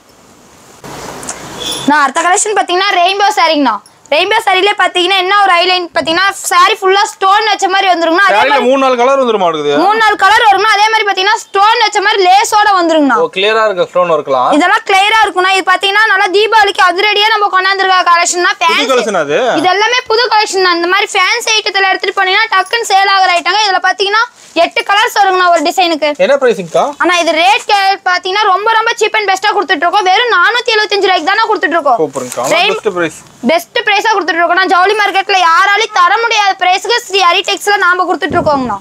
நான் அடுத்த கலெக்ஷன் பார்த்தீங்கன்னா ரெயின்போ சாரிங்கண்ணா ரெயின்போ சாரிலே பார்த்தீங்கன்னா என்ன ஒரு ஹைலைன் பார்த்தீங்கன்னா சாரி ஃபுல்லா ஸ்டோன் வச்ச மாதிரி வந்துருங்கண்ணா அதே சாரில மாதிரி மூணு நாலு கலர் வந்துருமா இருக்குது மூணு நாலு கலர் வருங்கண்ணா அதே மாதிரி பார்த்தீங்கன்னா ஸ்டோன் வச்ச மாதிரி லேஸோட வந்துருங்கண்ணா ஓ கிளியரா இருக்கு ஸ்டோன் ஒர்க்லாம் இதெல்லாம் கிளியரா இருக்கும்னா இது பாத்தீங்கன்னா நல்லா தீபாவளிக்கு அதிரடியா நம்ம கொண்டாந்துருக்க கலெக்ஷன் தான் புது ஃபேன்சி கலெக்ஷன் அது இது எல்லாமே புது கலெக்ஷன் தான் இந்த மாதிரி ஃபேன்சி ஐட்டத்துல எடுத்துட்டு போனீங்கன்னா டக்குன்னு சேல் ஆகிற ஐட்டங்க இதுல பாத்தீங்கன்னா எட்டு கலர்ஸ் வருங்கண்ணா ஒரு டிசைனுக்கு என்ன பிரைஸிங்க்கா ஆனா இது ரேட் பாத்தீங்கன்னா ரொம்ப ரொம்ப சீப் அண்ட் பெஸ்டா கொடுத்துட்டு இருக்கோம் வெறும் நானூத்தி எழுபத்தஞ்சு ரூபாய்க்கு தானே கொடுத்துட்டு இருக்கோம் சூப்பருங்கக்கா Rain- பெஸ்ட் பிரைஸ் பெஸ்ட் பிரைஸா கொடுத்துட்டு இருக்கோம் நான் ஜவுளி மார்க்கெட்ல யாராலையும் தர முடியாத பிரைஸ்க்கு ஸ்ரீ ஹரிடெக்ஸ்ல நாம கொடுத்துட்டு இருக்கோங்கண்ணா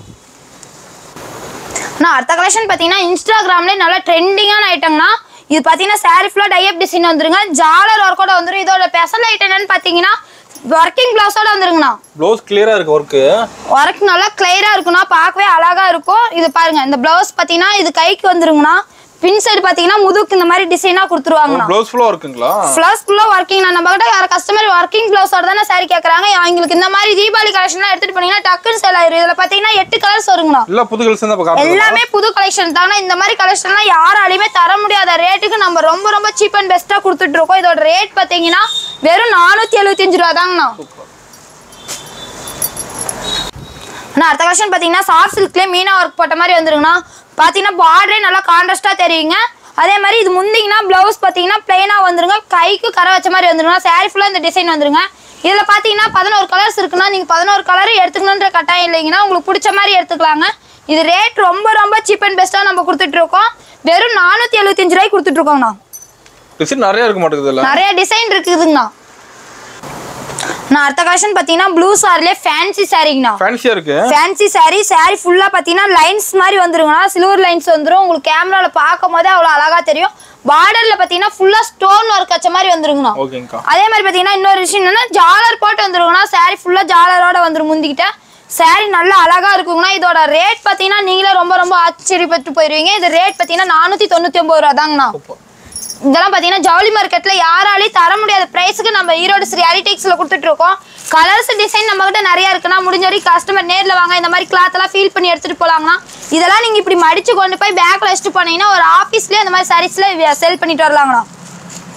நான் அடுத்த கலெக்ஷன் பார்த்தீங்கன்னா இன்ஸ்டாகிராம்ல நல்ல ட்ரெண்டிங்கான ஐட்டம்னா இது பார்த்தீங்கன்னா சாரி ஃபுல்லாக டைப் டிசைன் வந்துருங்க ஜாலர் ஒர்க்கோட வந்துரும் இதோட ஸ்பெஷல் ஐட்டம் என்னன்னு பார்த்தீங்கன்னா ஒர்க்கிங் பிளவுஸோட வந்துருங்கண்ணா ப்ளவுஸ் கிளியரா இருக்கு ஒர்க்கு ஒர்க் நல்லா கிளியரா இருக்கும்னா பார்க்கவே அழகா இருக்கும் இது பாருங்க இந்த பிளவுஸ் பார்த்தீங்கன்னா இது கைக்கு வந்துருங்கண்ணா பின் சைடு பார்த்தீங்கன்னா முதுக்கு இந்த மாதிரி டிசைனா கொடுத்துருவாங்கண்ணா ப்ளவுஸ் ஃபுல்லா இருக்குங்களா பிளவுஸ் ஃபுல்லா ஒர்க்கிங் நான் நம்ம கிட்ட வேற கஸ்டமர் ஒர்க்கிங் பிளவுஸோட தானே சாரி கேட்கறாங்க அவங்களுக்கு இந்த மாதிரி தீபாவளி கலெக்ஷன்லாம் எடுத்துட்டு போனீங்கன்னா டக்குன்னு சேல் ஆயிரும் இதுல பாத்தீங்கன்னா எட்டு கலர்ஸ் வருங்கண்ணா இல்ல புது கலெக்ஷன் தான் பார்க்க எல்லாமே புது கலெக்ஷன் தானே இந்த மாதிரி கலெக்ஷன்லாம் யாராலையுமே தர முடியாத ரேட்டுக்கு நம்ம ரொம்ப ரொம்ப சீப் அண்ட் பெஸ்ட்டாக கொடுத்துட்டு இருக்கோம் இதோட ரேட் பார்த்தீங்கன்னா வெறும் நானூற்றி எழுபத்தஞ்சு ரூபா தாங்கண்ணா அண்ணா அடுத்த கலெக்ஷன் பார்த்தீங்கன்னா சாஃப்ட் சில்க்லேயே மீனா ஒர்க் போட்ட மாதிரி வந்துருங்கண்ணா பார்த்தீங்கன்னா பார்டரே நல்லா கான்ட்ராஸ்டாக தெரியுங்க அதே மாதிரி இது முந்திங்கன்னா ப்ளவுஸ் பார்த்தீங்கன்னா பிளெயினாக வந்துருங்க கைக்கு கரை வச்ச மாதிரி வந்துருங்க saree ஃபுல்லாக இந்த டிசைன் வந்துருங்க இதில் பார்த்தீங்கன்னா பதினோரு கலர்ஸ் இருக்குன்னா நீங்கள் பதினோரு கலர் எடுத்துக்கணுன்ற கட்டாயம் இல்லைங்கன்னா உங்களுக்கு பிடிச்ச மாதிரி எடுத்துக்கலாங்க இது ரேட் ரொம்ப ரொம்ப சீப் அண்ட் பெஸ்ட்டாக நம்ம கொடுத்துட்டு இருக்கோம் வெறும் நானூற்றி எழுபத்தஞ்சு ரூபாய்க்கு கொடுத்துட்டு இருக்கோங்கண்ணா டிசைன் நிறைய இருக்க மாட்டேங்குது இல்ல நிறைய டிசைன் இருக்குதுங்கண்ணா நான் அடுத்த கலெக்ஷன் பார்த்தீங்கன்னா ப்ளூ சாரிலே ஃபேன்சி சாரிங்கண்ணா ஃபேன்சியா இருக்கு ஃபேன்சி saree saree ஃபுல்லா பார்த்தீங்கன்னா லைன்ஸ் மாதிரி வந்துருங்கண்ணா சில்வர் லைன்ஸ் வந்துரும் உங்களுக்கு கேமரால பார்க்கும் போதே அவ்வளோ அழகா தெரியும் பார்டர்ல பார்த்தீங்கன்னா ஃபுல்லா ஸ்டோன் ஒர்க் வச்ச மாதிரி வந்துருங்கண்ணா ஓகேங்கக்கா அதே மாதிரி பார்த்தீங்கன்னா இன்னொரு விஷயம் என்னன்னா ஜாலர் போட்டு வந்துருங்கண்ணா saree ஃபுல்லா ஜாலரோட வந்துரும் முந்திக்கிட்ட saree நல்லா அழகா இருக்குங்கண்ணா இதோட ரேட் பார்த்தீங்கன்னா நீங்களே ரொம்ப ரொம்ப ஆச்சரியப்பட்டு போயிருவீங்க இது ரேட் பார்த்தீங்கன்னா நானூற்றி தொண்ணூற்றி ஒம்பது ரூபா தாங்கண்ணா இதெல்லாம் பார்த்தீங்கன்னா ஜவுளி மார்க்கெட்ல யாராலையும் தர முடியாத பிரைஸுக்கு நம்ம ஈரோடு ஸ்ரீ ஹரிடெக்ஸ்ல கொடுத்துட்டு இருக்கோம் கலர்ஸ் டிசைன் நம்ம கிட்ட நிறைய இருக்குன்னா முடிஞ்ச வரைக்கும் கஸ்டமர் நேர்ல வாங்க இந்த மாதிரி கிளாத் எல்லாம் ஃபீல் பண்ணி எடுத்துட்டு போலாங்கண்ணா இதெல்லாம் நீங்க இப்படி மடிச்சு கொண்டு போய் பேக்ல வச்சுட்டு போனீங்கன்னா ஒரு ஆஃபீஸ்லயே இந்த மாதிரி சாரீஸ்ல செல் பண்ணிட்டு வரலாங்கண்ணா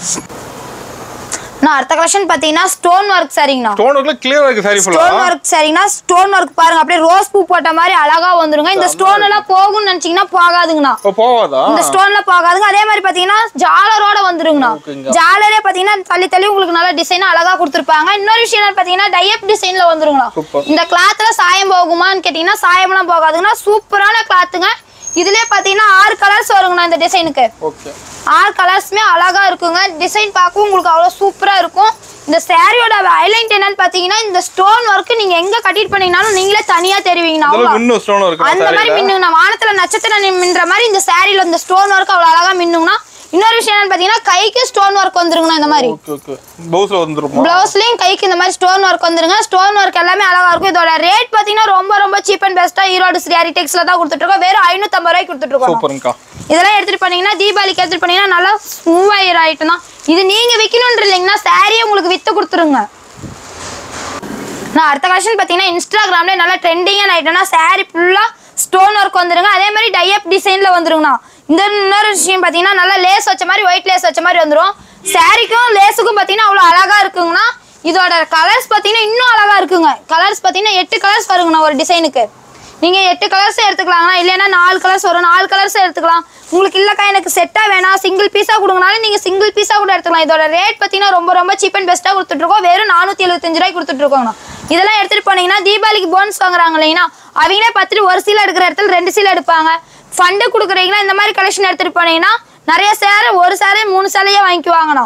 நான் அடுத்த கலெக்ஷன் பார்த்தீங்கன்னா ஸ்டோன் ஒர்க் சரிங்கண்ணா ஸ்டோன் ஒர்க்ல கிளியரா இருக்கு சாரி ஃபுல்லா ஸ்டோன் ஒர்க் சரிங்கண்ணா ஸ்டோன் ஒர்க் பாருங்க அப்படியே ரோஸ் பூ போட்ட மாதிரி அழகா வந்துருங்க இந்த ஸ்டோன் எல்லாம் போகும்னு நினைச்சீங்கன்னா போகாதுங்கண்ணா இப்போ போவாதா இந்த ஸ்டோன்ல போகாதுங்க அதே மாதிரி பாத்தீங்கன்னா ஜாலரோட வந்துருங்கண்ணா ஓகேங்க. ஜாலரே பாத்தீங்கன்னா தள்ளி தள்ளி உங்களுக்கு நல்ல டிசைன் அழகா கொடுத்துருப்பாங்க இன்னொரு விஷயம் என்னன்னு பாத்தீங்கன்னா டையப் டிசைன்ல வந்துருங்கண்ணா Super. இந்த கிளாத்ல சாயம் போகுமான்னு கேட்டீங்கன்னா சாயம்லாம் போகாதுங்கன்னா சூப்பரான கிளாத்துங்க இதுலயே பாத்தீங்கன்னா ஆறு கலர்ஸ் வருங்கண்ணா இந்த டிசைனுக்கு ஓகே ஆறு கலர்ஸுமே அழகா இருக்குங்க டிசைன் பார்க்கவும் உங்களுக்கு அவ்வளோ சூப்பரா இருக்கும் இந்த சாரியோட ஹைலைட் என்னன்னு பாத்தீங்கன்னா இந்த ஸ்டோன் ஒர்க் நீங்க எங்க கட்டிட்டு பண்ணீங்கனாலும் நீங்களே தனியா தெரிவிங்கண்ணா இந்த அவ்வளோ இன்னும் ஸ்டோன் இருக்கு அந்த மாதிரி சாரில மின்னுங்கண்ணா வானத்துல நட்சத்திரம் நி- மின்ற மாதிரி இந்த சாரில இந்த ஸ்டோன் ஒர்க் அவ்வளவு அழகா மின்னுங்கண்ணா இன்னொரு விஷயம் என்னன்னு பாத்தீங்கன்னா கைக்கு ஸ்டோன் ஒர்க் வந்துருங்கண்ணா இந்த மாதிரி ஓகே ஓகே பவுஸ்ல வந்துருமா பிளவுஸ்லயும் கைக்கு இந்த மாதிரி ஸ்டோன் ஒர்க் வந்துருங்க ஸ்டோன் ஒர்க் எல்லாமே அழகா இருக்கும் இதோட ரேட் பாத்தீங்கன்னா ரொம்ப ரொம்ப சீப் அண்ட் பெஸ்டா ஈரோடு ஸ்ரீ ஹரிடெக்ஸ்ல தான் கொடுத்துட்டு இருக்கோம் வெறும் ஐநூத்தம்பது ரூபாய்க்கு கொடுத்துட்டு இருக்கோம் சூப்பருங்கக்கா இதெல்லாம் எடுத்துட்டு பண்ணீங்கன்னா தீபாவளிக்கு எடுத்துட்டு பண்ணீங்கன்னா நல்லா மூவ் ஆயிர ஐட்டம் தான் இது நீங்க விற்கணுன்ற இல்லைங்கன்னா சாரியே உங்களுக்கு வித்து கொடுத்துருங்க நான் அடுத்த கலெக்ஷன் பார்த்தீங்கன்னா இன்ஸ்டாகிராம்ல நல்லா ட்ரெண்டிங்கான ஐட்டம்னா saree ஃபுல்லாக ஸ்டோன் ஒர்க் வந்துருங்க அதே மாதிரி டையப் டிசைனில் வந்துருங்கண்ணா இந்த இன்னொரு விஷயம் பார்த்தீங்கன்னா நல்லா லேஸ் வச்ச மாதிரி ஒயிட் லேஸ் வச்ச மாதிரி வந்துரும் சாரிக்கும் லேஸுக்கும் பார்த்தீங்கன்னா அவ்வளோ அழகா இருக்குங்கண்ணா இதோட கலர்ஸ் பார்த்தீங்கன்னா இன்னும் அழகா இருக்குங்க கலர்ஸ் பார்த்தீங்கன்னா எட்டு கலர்ஸ் வருங்கண்ணா ஒரு டிசைனுக்கு நீங்க எட்டு கலர்ஸ் எடுத்துக்கலாங்கண்ணா இல்லைன்னா நாலு கலர்ஸ் வரும் நாலு கலர்ஸ் எடுத்துக்கலாம் உங்களுக்கு இல்லக்கா எனக்கு செட்டா வேணாம் சிங்கிள் பீஸா கொடுங்கனாலும் நீங்க சிங்கிள் பீஸா கூட எடுத்துக்கலாம் இதோட ரேட் பார்த்தீங்கன்னா ரொம்ப ரொம்ப சீப் அண்ட் பெஸ்ட்டாக கொடுத்துட்டு இருக்கோம் வெறும் நானூத்தி எழுபத்தஞ்சு ரூபாய்க்கு கொடுத்துட்டு இருக்கோங்கண்ணா இதெல்லாம் எடுத்துட்டு போனீங்கன்னா தீபாவளிக்கு போனஸ் வாங்குறாங்க இல்லைங்கன்னா அவங்களே பார்த்துட்டு ஒரு சீலை எடுக்கிற இடத்துல ரெண்டு சீலை எடுப்பாங்க ஃபண்டு கொடுக்குறீங்கன்னா இந்த மாதிரி கலெக்ஷன் எடுத்துட்டு போனீங்கன்னா நிறைய சேரை ஒரு சேரை மூணு சேலையே வாங்கிக்குவாங்கண்ணா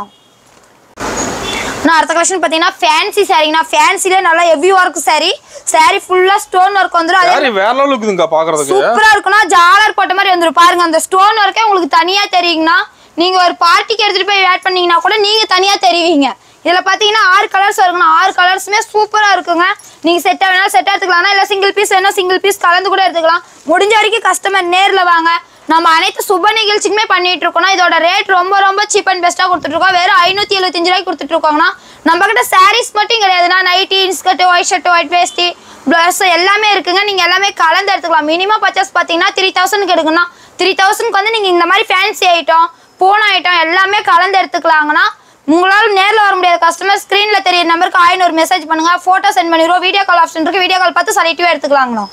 நான் அடுத்த கலெக்ஷன் பார்த்தீங்கன்னா ஃபேன்சி சாரிங்கண்ணா ஃபேன்சிலே நல்லா ஹெவி ஒர்க் சாரி சாரி ஃபுல்லாக ஸ்டோன் ஒர்க் வந்துடும் அதே சாரி வேற லெவலுக்கு இருக்குதுங்கக்கா பாக்குறதுக்கு சூப்பரா இருக்கும்னா ஜாலர் போட்ட மாதிரி வந்துரும் பாருங்க அந்த ஸ்டோன் ஒர்க்கே உங்களுக்கு தனியா தெரியுங்கண்ணா நீங்க ஒரு பார்ட்டிக்கு எடுத்துட்டு போய் ஆட் பண்ணீங்கன்னா கூட நீங்க தனியா தெரிவிங்க இதுல பாத்தீங்கன்னா ஆறு கலர்ஸ் இருக்குண்ணா ஆறு கலர்ஸுமே சூப்பரா இருக்குங்க நீங்க செட்டா வேணாலும் செட் எடுத்துக்கலாம் இல்ல சிங்கிள் பீஸ் வேணா சிங்கிள் பீஸ் கலந்து கூட எடுத்துக்கலாம் முடிஞ்ச வரைக்கும் கஸ்டமர் நேர்ல வாங்க நம்ம அனைத்து சுப நிகழ்ச்சிக்குமே பண்ணிட்டு இருக்கோம் இதோட ரேட் ரொம்ப ரொம்ப சீப் அண்ட் பெஸ்ட்டாக கொடுத்துட்டு இருக்கோம் வெறும் ஐநூத்தி எழுபத்தஞ்சு ரூபாய்க்கு கொடுத்துட்டு இருக்கோங்கண்ணா நம்ம கிட்ட சாரீஸ் மட்டும் கிடையாதுண்ணா nightie inskirt white shirt white veshti plus எல்லாமே இருக்குங்க நீங்க எல்லாமே கலந்து எடுத்துக்கலாம் மினிமம் பர்ச்சேஸ் பார்த்தீங்கன்னா த்ரீ தௌசண்ட்க்கு எடுக்கணும்னா த்ரீ தௌசண்ட்க்கு வந்து நீங்க இந்த மாதிரி ஃபேன்சி ஐட்டம் பூனை ஐட்டம் எல்லாமே கலந்து எடுத்துக்கலாங்கண்ணா உங்களால நேர்ல வர முடியாத கஸ்டமர் ஸ்க்ரீன்ல தெரிய நம்பருக்கு ஆயிரம் ஒரு மெசேஜ் பண்ணுங்க போட்டோ சென்ட் பண்ணிடுவோம் வீடியோ கால் ஆப்ஷன் இருக்கு வீடியோ கால் பார்த்து செலக்டிவா எடுத்துக்கலாங்கண்ணா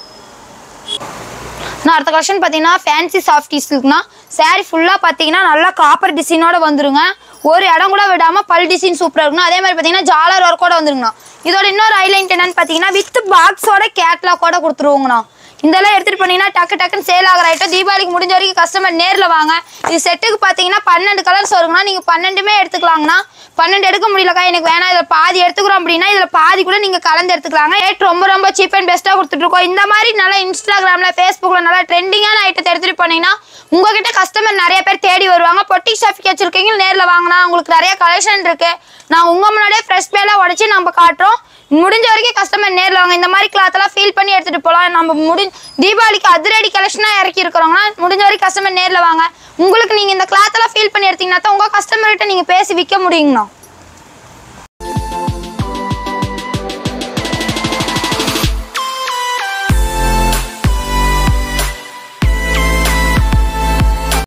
நான் அடுத்த கலெக்ஷன் பார்த்தீங்கன்னா ஃபேன்சி சாஃப்ட் இருக்குன்னா saree ஃபுல்லாக பார்த்தீங்கன்னா நல்லா காப்பர் டிசைனோட வந்துருங்க ஒரு இடம் கூட விடாமல் பல் டிசைன் சூப்பராக இருக்குங்க அதே மாதிரி பார்த்தீங்கன்னா ஜாலர் ஒர்க்கோட வந்துருங்கண்ணா இதோட இன்னொரு ஹைலைட் என்னன்னு பார்த்தீங்கன்னா வித் பாக்ஸோட கேட்லாக்கோட கொடுத்துருவோங்கண்ணா இதெல்லாம் எடுத்துட்டு போனீங்கன்னா டக்கு டக்குன்னு சேல் ஆகிற ஐட்டம் தீபாவளிக்கு முடிஞ்ச வரைக்கும் கஸ்டமர் நேரில் வாங்க இது செட்டுக்கு பார்த்தீங்கன்னா பன்னெண்டு கலர்ஸ் வருங்கண்ணா நீங்கள் பன்னெண்டுமே எடுத்துக்கலாங்கண்ணா பன்னெண்டு எடுக்க முடியலக்கா எனக்கு வேணாம் இதில் பாதி எடுத்துக்கிறோம் அப்படின்னா இதில் பாதி கூட நீங்கள் கலந்து எடுத்துக்கலாங்க ரேட் ரொம்ப ரொம்ப சீப் அண்ட் பெஸ்ட்டாக கொடுத்துட்டு இருக்கோம் இந்த மாதிரி நல்லா இன்ஸ்டாகிராமில் ஃபேஸ்புக்கில் நல்லா ட்ரெண்டிங்கான ஐட்டத்தை எடுத்துகிட்டு போனீங்கன்னா உங்ககிட்ட கஸ்டமர் நிறைய பேர் தேடி வருவாங்க பொட்டிக் ஷாஃபிக் வச்சிருக்கீங்க நேரில் வாங்கினா உங்களுக்கு நிறைய கலெக்ஷன் இருக்கு நான் உங்க முன்னாடியே ஃப்ரெஷ் பேல உடச்சி நம்ம காட்டுறோம் முடிஞ்ச வரைக்கும் கஸ்டமர் நேரில் வாங்க இந்த மாதிரி கிளாத் எல்லாம் ஃபீல் பண்ணி எடுத்துட்டு போகலாம் நம்ம முடி தீபாவளிக்கு அதிரடி கலெக்ஷனாக இறக்கி இருக்கிறோங்கன்னா முடிஞ்ச வரைக்கும் கஸ்டமர் நேரில் வாங்க உங்களுக்கு நீங்க இந்த கிளாத் எல்லாம் ஃபீல் பண்ணி எடுத்தீங்கன்னா தான் உங்க கஸ்டமர் கிட்ட நீங்க பேசி விற்க முடியுங்கண்ணா